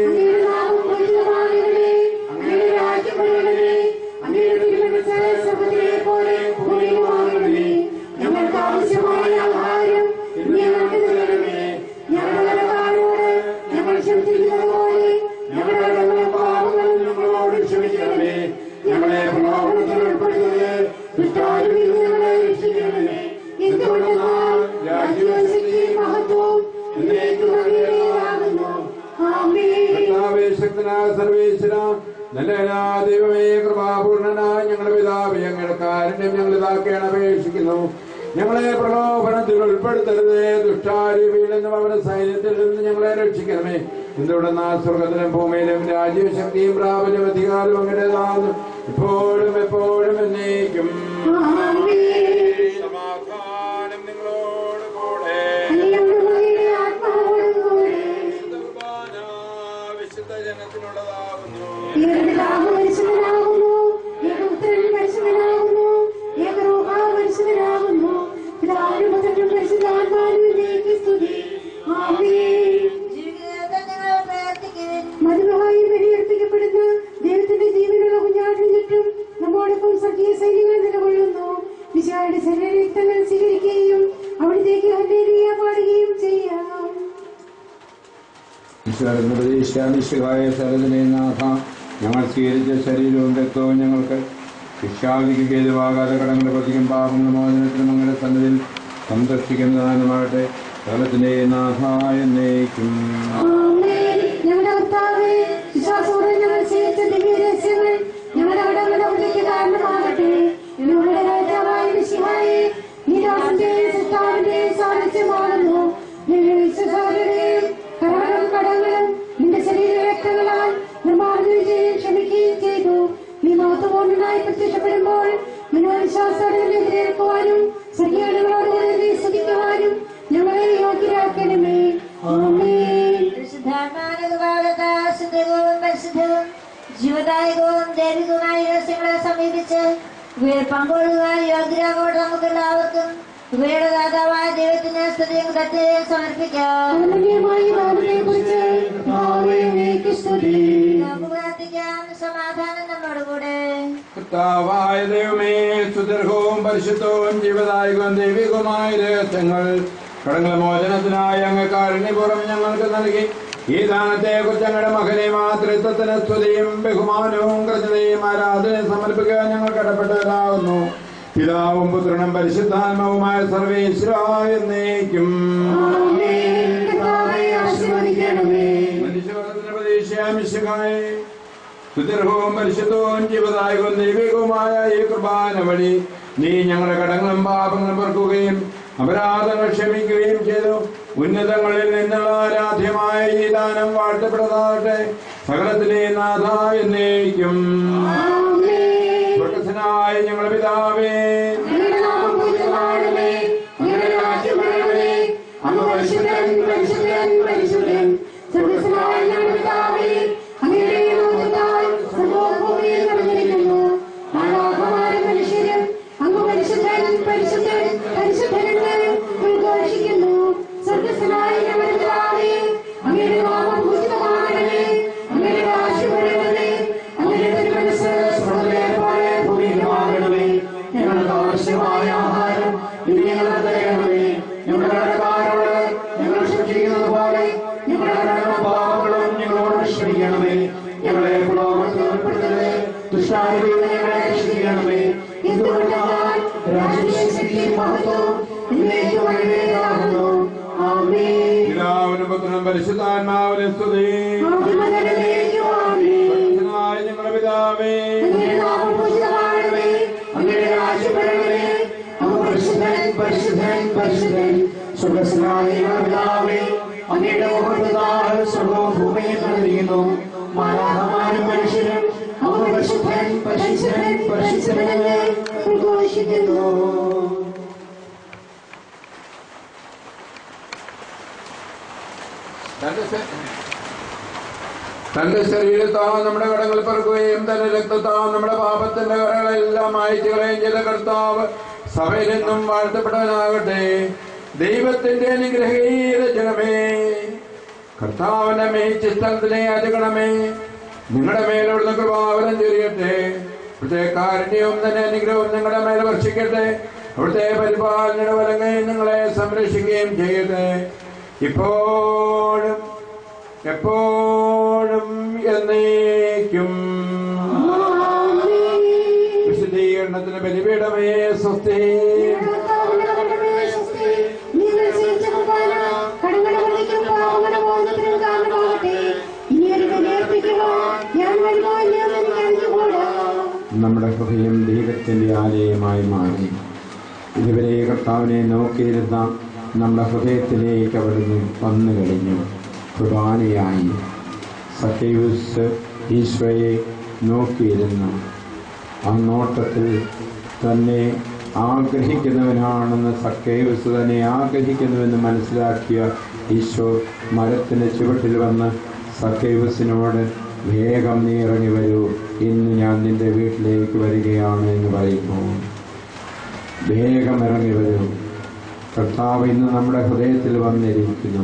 ഞങ്ങൾക്ക് ആവശ്യമായ ആഹാരം ഇന്ന് ഞങ്ങൾക്ക് തരണമേ ഞങ്ങളുടെ കടക്കാരോട് ഞങ്ങൾ ക്ഷമിച്ചിരിക്കുന്നത് പോലെ ഞങ്ങളുടെ കടങ്ങളും പാപങ്ങളും ഞങ്ങളോട് ക്ഷമിക്കണമേ ഞങ്ങളെ പ്രലോഭനത്തിൽ ഉൾപ്പെടുത്തത് ദുഷ്ടാരിൽ നിന്ന് ഞങ്ങളെ രക്ഷിക്കണമേ എന്തുകൊണ്ടെന്നാൽ രാജ്യവും ശക്തിയും മഹത്വവും എന്നേക്കും അങ്ങയുടേതാകുന്നു. ആമേൻ കർത്താവേ, ശക്തനായ സർവേശ്വര നല്ല എല്ലാ ദൈവമേ കൃപാപൂർണനായ ഞങ്ങളുടെ പിതാവേ അങ്ങയുടെ കാരുണ്യം ഞങ്ങൾ ഇതാക്കാൻ അപേക്ഷിക്കുന്നു ഞങ്ങളെ പ്രലോഭനത്തിൽ ഉൾപ്പെടുത്തരുത് ദുഷ്ടാരൂപിയിൽ നിന്നും അവരുടെ സൈന്യത്തിൽ നിന്ന് ഞങ്ങളെ രക്ഷിക്കണമേ എന്തുകൊണ്ടെന്നാ സ്വർഗത്തിലും ഭൂമിയിലും രാജ്യവും ശക്തിയും പ്രാബല്യം അധികാരവും അങ്ങനെതാകുന്നു ഇപ്പോഴും എപ്പോഴും എന്നേക്കും ആമേൻ. സമാധാനം നിങ്ങളോട് കൂടെ അങ്ങയുടെ ആത്മാവോടുകൂടെ കുർബാന വിശുദ്ധ ജനത്തിനുള്ളതാകുന്നു ഏകപിതാവ് പരിശുദ്ധനാകുന്നു ഏകപുത്രൻ പരിശുദ്ധനാകുന്നു ഏകരൂപ പരിശുദ്ധനാകുന്നു പിതാവിനും പുത്രനും പരിശുദ്ധാത്മാവിലേക്ക് സ്തുതി ആമേൻ ജീവിതത്തിൽ നിങ്ങൾ പ്രാർത്ഥിക്കുവിൻ മധുരമായി ബലിയർപ്പിക്കപ്പെടുന്ന ദൈവത്തിന്റെ ജീവനുള്ള കുഞ്ഞാടിന് ചുറ്റും നമ്മോടൊപ്പം സഖ്യ സൈന്യങ്ങൾ നിലകൊള്ളുന്നു വിശാല ശരീരരക്തങ്ങൾ സ്വീകരിക്കുകയും അവിടത്തേക്ക് ഹല്ലേലൂയ പാടുകയും ചെയ്യാം ഈശ്വരന്റെ പ്രതീക്ഷാനിഷ്ഠമായ സരദിനെ നാഥ ഞങ്ങൾ സ്വീകരിച്ച ശരീരവും രക്തവും ഞങ്ങൾക്ക് ശിക്ഷാവിധിക്ക് ഹേതുവാകാതെ കടങ്ങളുടെ പ്രതിക്കും പാപങ്ങളുടെ മോചനത്തിനും അങ്ങനെ സന്നദ്ധിൽ സന്ദർശിക്കുന്നതാനുമാകട്ടെ സകലത്തിന്റെ നാഥ എന്നേക്കും ആമേൻ. ഞങ്ങളുടെ കർത്താവേ വിശ്വാസപൂർവ്വം ഞങ്ങൾ സ്വീകരിച്ച ദിവ്യരഹസ്യങ്ങൾ ഞങ്ങളുടെ കടങ്ങളുടെ വൃത്തിക്ക് കാരണമാകട്ടെ ഞങ്ങളുടെ രാജാവായ മിശിഹായെ ഈ ദാസന്റെയും സിത്താവിന്റെയും സാന്നിധ്യമാകുന്നു ഞങ്ങളുടെ വിശ്വസാരുടെയും കരങ്ങളും കടങ്ങളും നിന്റെ ശരീര രക്തങ്ങളാൽ നിർമ്മാർജ്ജനം ചെയ്യുകയും ക്ഷമിക്കുകയും ചെയ്തു നീ മഹത്വപൂർണ്ണനായി പ്രത്യക്ഷപ്പെടുമ്പോൾ മനോവിശ്വാസത്തോടെ എതിരേൽക്കുവാനും സ്ത്രീകളോടുകൂടി നീ സ്തുതിക്കുവാനും ഞങ്ങളെ യോഗ്യരാക്കണമേ ആമേൻ പരിശുദ്ധാത്മാനുഭാഗത്താശുദ്ധവും പരിശുദ്ധവും ജീവദായകവും ദൈവികവുമായ രഹസ്യങ്ങളെ സമീപിച്ച് ഇവയിൽ പങ്കുകൊള്ളുവാൻ യോഗ്യരാകോട് നമുക്കെല്ലാവർക്കും ഇവയുടെ ദാതാവായ ദൈവത്തിന് സ്തുതിയും കൃത്യതയും സമർപ്പിക്കാം അനന്യമായ നാമത്തെക്കുറിച്ച് കർത്താവേ, അങ്ങേക്ക് സ്തുതി. നമുക്ക് പ്രാർത്ഥിക്കാം സമാധാനം നമ്മോടുകൂടെ കർത്താവായ ദൈവമേ സുദീർഘവും പരിശുദ്ധവും ജീവദായകവും ദൈവികവുമായ രഹസ്യങ്ങൾ കടങ്ങൾ മോചനത്തിനായി അങ്ങ് കാരുണ്യപൂർവ്വം ഞങ്ങൾക്ക് നൽകി ഈ ദാനത്തെ കുറിച്ച് ഞങ്ങളുടെ മകനെ മാതൃത്വത്തിന് സ്തുതിയും ബഹുമാനവും കൃത്യതയും ആരാധനയും സമർപ്പിക്കാൻ ഞങ്ങൾ കടപ്പെട്ടവരാകുന്നു പിതാവും പുത്രനും പരിശുദ്ധാത്മാവുമായ സർവേശ്വരായ എന്നേക്കും ആമേൻ. കർത്താവേ, ആശീർവദിക്കണമേ. മനുഷ്യവർഗത്തിന് പ്രതീക്ഷയാമിശുകായി സുദീർഘവും പരിശുദ്ധവും ജീവദായകവും ദൈവികവുമായ ഈ കുർബാന വഴി നീ ഞങ്ങളുടെ കടങ്ങളും പാപങ്ങളും പൊറുക്കുകയും അപരാധങ്ങൾ ക്ഷമിക്കുകയും ചെയ്തു ഉന്നതങ്ങളിൽ നിന്നുള്ള ആരാധ്യമായ ഈ ദാനം വാഴ്ത്തപ്പെടുന്നതാകട്ടെ സകലത്തിലെ നാഥ എന്നേക്കും ആമേൻ. സ്വർഗസ്വനായ ഞങ്ങളുടെ പിതാവേ അങ്ങയുടെ നാമം പൂജിതമാകണമേ. അങ്ങയുടെ രാജ്യം വരണമേ. അങ്ങ് പരിശുദ്ധൻ, പരിശുദ്ധൻ, പരിശുദ്ധൻ. സ്വർഗ്ഗസ്ഥനായ ഞങ്ങളുടെ പിതാവേ, അങ്ങയുടെ നാമത്താൽ സർവ്വവും ഭൂമിയിൽ നിറഞ്ഞിരിക്കുന്നു. മാലാഖമാരും മനുഷ്യരും അങ്ങ് പരിശുദ്ധൻ, പരിശുദ്ധൻ, പരിശുദ്ധനെന്ന് ഉദ്ഘോഷിക്കുന്നു. സ്വർഗ്ഗസ്ഥനായ ഞങ്ങളുടെ പിതാവേ, അങ്ങയുടെ നാമം പൂജിതമാകണമേ. അങ്ങയുടെ രാജ്യം വരണമേ. അങ്ങയുടെ തിരുമനസ്സ് സ്വർഗ്ഗത്തിലെ പോലെ ഭൂമിയിലുമാകണമേ. ഞങ്ങൾക്ക് ആവശ്യമായ ആഹാരം ഇന്ന് ഞങ്ങൾക്ക് തരണമേ ഞങ്ങളുടെ കടക്കാരോട് ഞങ്ങൾ ക്ഷമിക്കുന്നത് പോലെ ഞങ്ങളുടെ കടകളും പാപങ്ങളും ഞങ്ങളോട് ക്ഷമിക്കണമേ ഞങ്ങളെ പ്രലോഭനത്തിൽ ഉൾപ്പെടുത്തരുതേ ദുഷ്ടാരൂപിയിൽ നിന്ന് ഞങ്ങളെ രക്ഷിക്കണമേ എന്തുകൊണ്ടെന്നാൽ രാജ്യവും ശക്തിയും മഹത്വവും എന്നേക്കും അങ്ങയുടേതാകുന്നു. ആമേൻ. പിതാവിനും പുത്രനും പരിശുദ്ധാത്മാവിനും സ്തുതി ആദ്യം മുതലേക്കും ആമേൻ. സ്വർഗസ്വനായ ഞങ്ങളുടെ പിതാവേ അങ്ങയുടെ നാമം പൂജിതമാകണമേ. അങ്ങയുടെ രാജ്യം വരണമേ. അങ്ങ് പരിശുദ്ധൻ, പരിശുദ്ധൻ, പരിശുദ്ധൻ. സ്വർഗ്ഗസ്ഥനായ ഞങ്ങളുടെ പിതാവേ, അങ്ങയുടെ മുഖത്താൽ സ്വർഗ്ഗവും ഭൂമിയും നിറഞ്ഞിരിക്കുന്നു. മാലാഖമാരും മനുഷ്യരും അങ്ങ് പരിശുദ്ധൻ, പരിശുദ്ധൻ, പരിശുദ്ധനെന്ന് ഉദ്ഘോഷിക്കുന്നു. തന്റെ ശ- തന്റെ ശരീരത്താൽ നമ്മുടെ കടങ്ങൾ പറക്കുകയും തന്റെ രക്തത്താൽ നമ്മുടെ പാപത്തിന്റെ കറകളെല്ലാം അയച്ചുകളയും ചെയ്ത കർത്താവ് സഭയിൽ നിന്നും വാഴ്ത്തപ്പെടാനാകട്ടെ ദൈവത്തിന്റെ അനുഗ്രഹീത ജനമേ കർത്താവിന്റെ മേച്ച സ്ഥലത്തിനെ അജഗണമേ നിങ്ങളുടെ മേലുള്ള കൃപാവരം ചൊരിയട്ടെ അവിടുത്തെ കാരുണ്യവും തന്നെ അനുഗ്രഹവും നിങ്ങളുടെ മേൽ വർഷിക്കട്ടെ അവിടുത്തെ പരിപാലനയുടെ വലങ്ങയും നിങ്ങളെ സംരക്ഷിക്കുകയും ചെയ്യട്ടെ ഇപ്പോഴും എപ്പോഴും എന്നേക്കും ആമേൻ. വിശദീകരണത്തിന് ബലിപീഠമേ സ്വസ്തി കർത്താവിന്റെ കടമേ സ്വസ്തി. നിങ്ങൾ സ്വീകരിച്ച കുർബാന കടങ്ങളുടെ വഴിക്കും പാപങ്ങളുടെ മോചനത്തിനും കാരണമാകട്ടെ. ഇനിയൊരു ബലിയർപ്പിക്കുവാൻ ഞാൻ വരുമോ ഇല്ലയോ എന്ന് എനിക്ക് അറിഞ്ഞുകൂടാ. നമ്മുടെ ഹൃദയം ദൈവത്തിന്റെ ആലയമായി മാറി ഇതുവരെ കർത്താവിനെ നോക്കിയിരുന്ന നമ്മുടെ ഹൃദയത്തിലേക്ക് അവിടുന്ന് വന്നു കഴിഞ്ഞു കുർബാനയായി സഖ്യൂസ് ഈശോയെ നോക്കിയിരുന്നു ആ നോട്ടത്തിൽ തന്നെ ആഗ്രഹിക്കുന്നവനാണെന്ന് സഖ്യൂസ് തന്നെ ആഗ്രഹിക്കുന്നുവെന്ന് മനസ്സിലാക്കിയ ഈശോ മരത്തിൻ്റെ ചുവട്ടിൽ വന്ന് സഖ്യൂസിനോട് വേഗം നീ ഇറങ്ങി വരൂ ഇന്ന് ഞാൻ നിന്റെ വീട്ടിലേക്ക് വരികയാണ് എന്ന് പറയുന്നു വേഗം ഇറങ്ങി വരൂ കർത്താവ് ഇന്ന് നമ്മുടെ ഹൃദയത്തിൽ വന്നിരിക്കുന്നു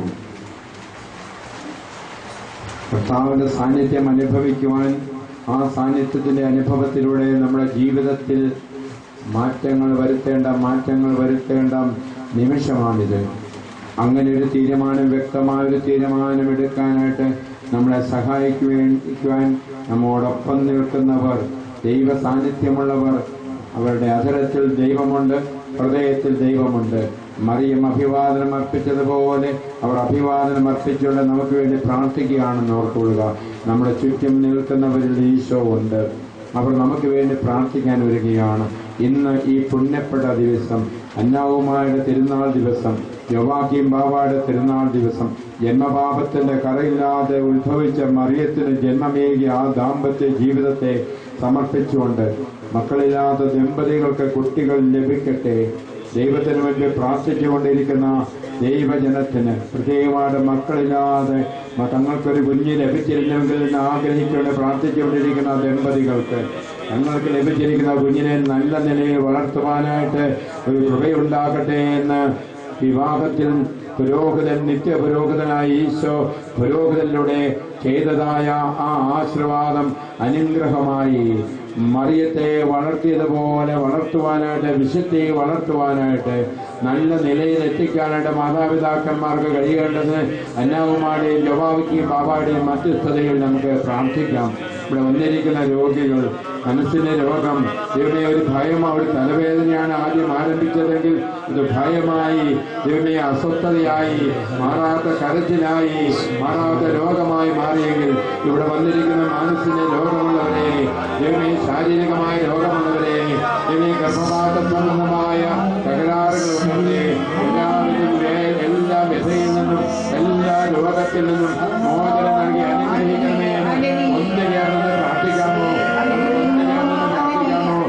കർത്താവിന്റെ സാന്നിധ്യം അനുഭവിക്കുവാൻ ആ സാന്നിധ്യത്തിന്റെ അനുഭവത്തിലൂടെ നമ്മുടെ ജീവിതത്തിൽ മാറ്റങ്ങൾ വരുത്തേണ്ട മാറ്റങ്ങൾ വരുത്തേണ്ട നിമിഷമാണിത് അങ്ങനെ ഒരു തീരുമാനം വ്യക്തമായ ഒരു തീരുമാനം എടുക്കാനായിട്ട് നമ്മളെ സഹായിക്കുവാൻ നമ്മോടൊപ്പം നിൽക്കുന്നവർ ദൈവ സാന്നിധ്യമുള്ളവർ അവരുടെ അധരത്തിൽ ദൈവമുണ്ട് ഹൃദയത്തിൽ ദൈവമുണ്ട് മറിയം അഭിവാദനം അർപ്പിച്ചതുപോലെ അവർ അഭിവാദനം അർപ്പിച്ചുകൊണ്ട് നമുക്ക് വേണ്ടി പ്രാർത്ഥിക്കുകയാണെന്ന് ഓർത്തുകൊള്ളുക നമ്മുടെ ചുറ്റും നിൽക്കുന്നവരിൽ ഈശോ ഉണ്ട് അവർ നമുക്ക് വേണ്ടി പ്രാർത്ഥിക്കാൻ വരികയാണ് ഇന്ന് ഈ പുണ്യപ്പെട്ട ദിവസം അന്നാവുമായുടെ തിരുനാൾ ദിവസം യോവാക്കിയും ബാബായുടെ തിരുനാൾ ദിവസം ജന്മപാപത്തിന്റെ കറയില്ലാതെ ഉത്ഭവിച്ച മറിയത്തിന് ജന്മമേകിയ ആ ദാമ്പത്യ ജീവിതത്തെ സമർപ്പിച്ചുകൊണ്ട് മക്കളില്ലാത്ത ദമ്പതികൾക്ക് കുട്ടികൾ ലഭിക്കട്ടെ ദൈവത്തിന് വേണ്ടി പ്രാർത്ഥിച്ചുകൊണ്ടിരിക്കുന്ന ദൈവജനത്തിന് പ്രത്യേകമായിട്ട് മക്കളില്ലാതെ മ- തങ്ങൾക്കൊരു കുഞ്ഞ് ലഭിച്ചിരുന്നെങ്കിൽ എന്ന് ആഗ്രഹിച്ചുകൊണ്ട് പ്രാർത്ഥിച്ചുകൊണ്ടിരിക്കുന്ന ദമ്പതികൾക്ക് തങ്ങൾക്ക് ലഭിച്ചിരിക്കുന്ന കുഞ്ഞിനെ നല്ല നിലയിൽ വളർത്തുവാനായിട്ട് ഒരു കൃപയുണ്ടാകട്ടെ എന്ന് വിവാഹത്തിൽ പുരോഹിതൻ നിത്യപുരോഹിതനായ ഈശോ പുരോഹിതനിലൂടെ ചെയ്തതായ ആ ആശീർവാദം അനുഗ്രഹമായി മറിയത്തെ വളർത്തിയതുപോലെ വളർത്തുവാനായിട്ട് വിശുദ്ധി വളർത്തുവാനായിട്ട് നല്ല നിലയിൽ എത്തിക്കാനായിട്ട് മാതാപിതാക്കന്മാർക്ക് കഴിയേണ്ടത് അന്നാവുമാരുടെയും ജവാബിക്കുകയും ബാബായുടെയും മധ്യസ്ഥതയിൽ നമുക്ക് പ്രാർത്ഥിക്കാം ഇവിടെ വന്നിരിക്കുന്ന രോഗികൾ മനസ്സിന്റെ രോഗം ദൈവമേ ഒരു ഭയം ഒരു തലവേദനയാണ് ആദ്യം ആരംഭിച്ചതെങ്കിൽ ഇത് ഭയമായി ദൈവമേ അസ്വസ്ഥതയായി മാറാത്ത കരച്ചിലായി മാറാത്ത രോഗമായി മാറിയെങ്കിൽ ഇവിടെ വന്നിരിക്കുന്ന മാനസിക രോഗമുള്ളവരെ ദൈവമേ ശാരീരികമായ രോഗമുള്ളവരെ ദൈവമേ ഗർഭപാത സംബന്ധമായ തകരാറുകളുള്ളവരെ എല്ലാവരും വേ- എല്ലാ വ്യഥയിൽ നിന്നും എല്ലാ രോഗത്തിൽ നിന്നും മോചനം നൽകി അനുഗ്രഹിക്കണമേ എന്ന് ഒന്ന് ചേർന്ന് പ്രാർത്ഥിക്കാമോ ഒന്ന് ചേർന്ന് പ്രാർത്ഥിക്കാമോ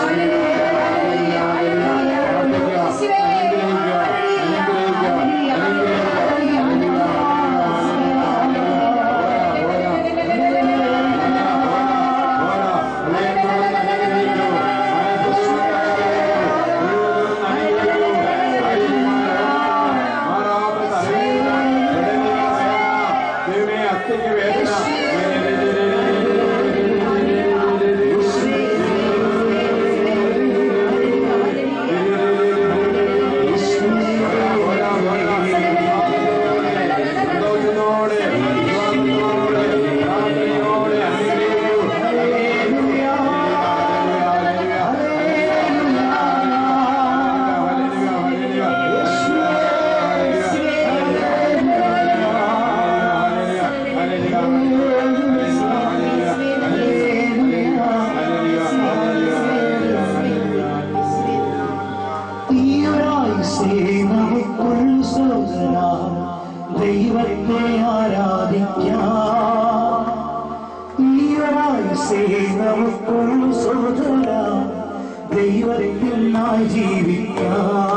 സന്തോഷത്തോടെ വിശ്വാസത്തോടെ പ്രാർത്ഥനയോടെ അനുഗ്രഹിക്കൂ നമുക്കുള്ള സോദര ദൈവത്തെ ആരാധിക്കാം ഈയൊരാഴ്ച നമുക്കുള്ള സോദര ദൈവത്തിനായി ജീവിക്കാം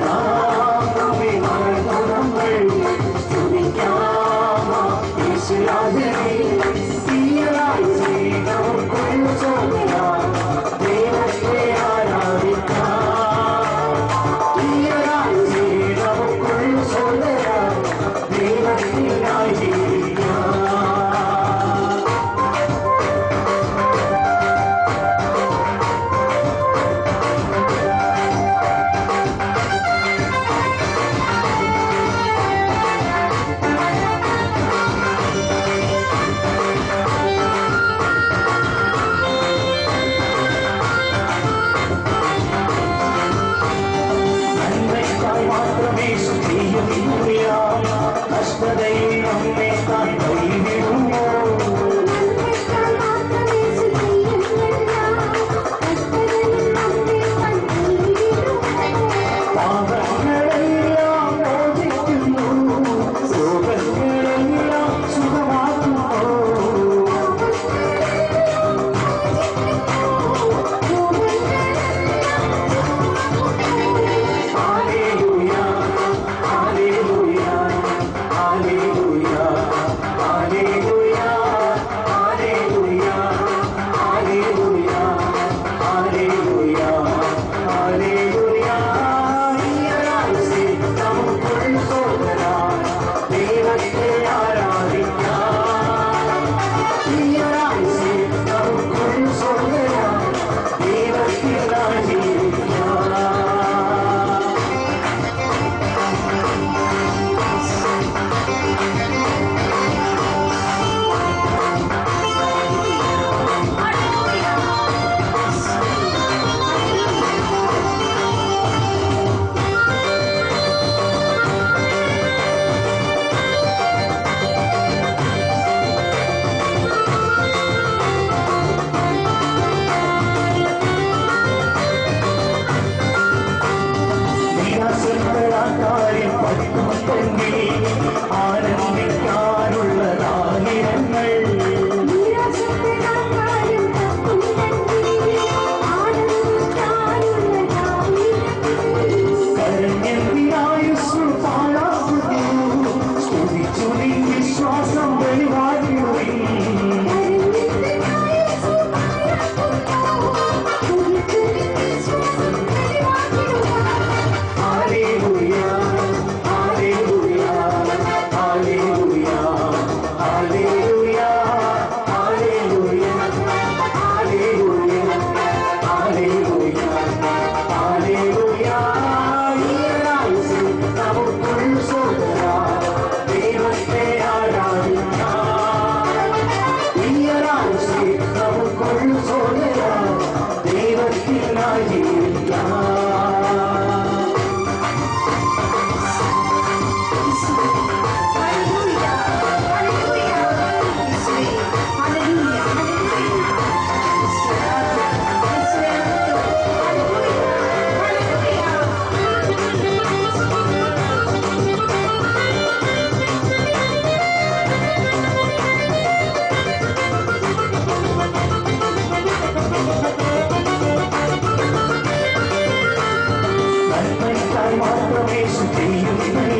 യേശുവേ പാപങ്ങളെല്ലാം മോചിക്കുന്നു രോഗങ്ങളെല്ലാം സുഖമാക്കുന്നു Hallelujah, hallelujah, hallelujah, hallelujah, hallelujah, hallelujah, hallelujah, hallelujah. ഈയൊരാഴ്ച നമുക്കുൾ സോദരാം, ദൈവത്തെ ആരാധിക്കാം. ഈയൊരാഴ്ച നമുക്കുൾ സോദരാം, ദൈവത്തിനായി ജീവിക്കാം. നിരാശപ്പെടാക്കാര്യം പറ്റുമെങ്കിൽ ആനന്ദിക്കാനുള്ള ആയിരങ്ങൾ കരഞ്ഞെന്തിനായുസ്സു പാഴാക്കുന്നു സ്തുതിച്ചു നീ വിശ്വാസം വെളിവാക്കിയുവിൻ Hallelujah, hallelujah, hallelujah, hallelujah, hallelujah, hallelujah, hallelujah, hallelujah. ഈയൊരാഴ്ച നമുക്കുൾ സോദരാം, ദൈവത്തെ ആരാധിക്കാം. ഈയൊരാഴ്ച നമുക്കുൾ സോദരാം, ദൈവത്തിനായി ജീവിക്കാം നന്മയ്ക്കായി മാത്രമേ ചെയ്യുന്ന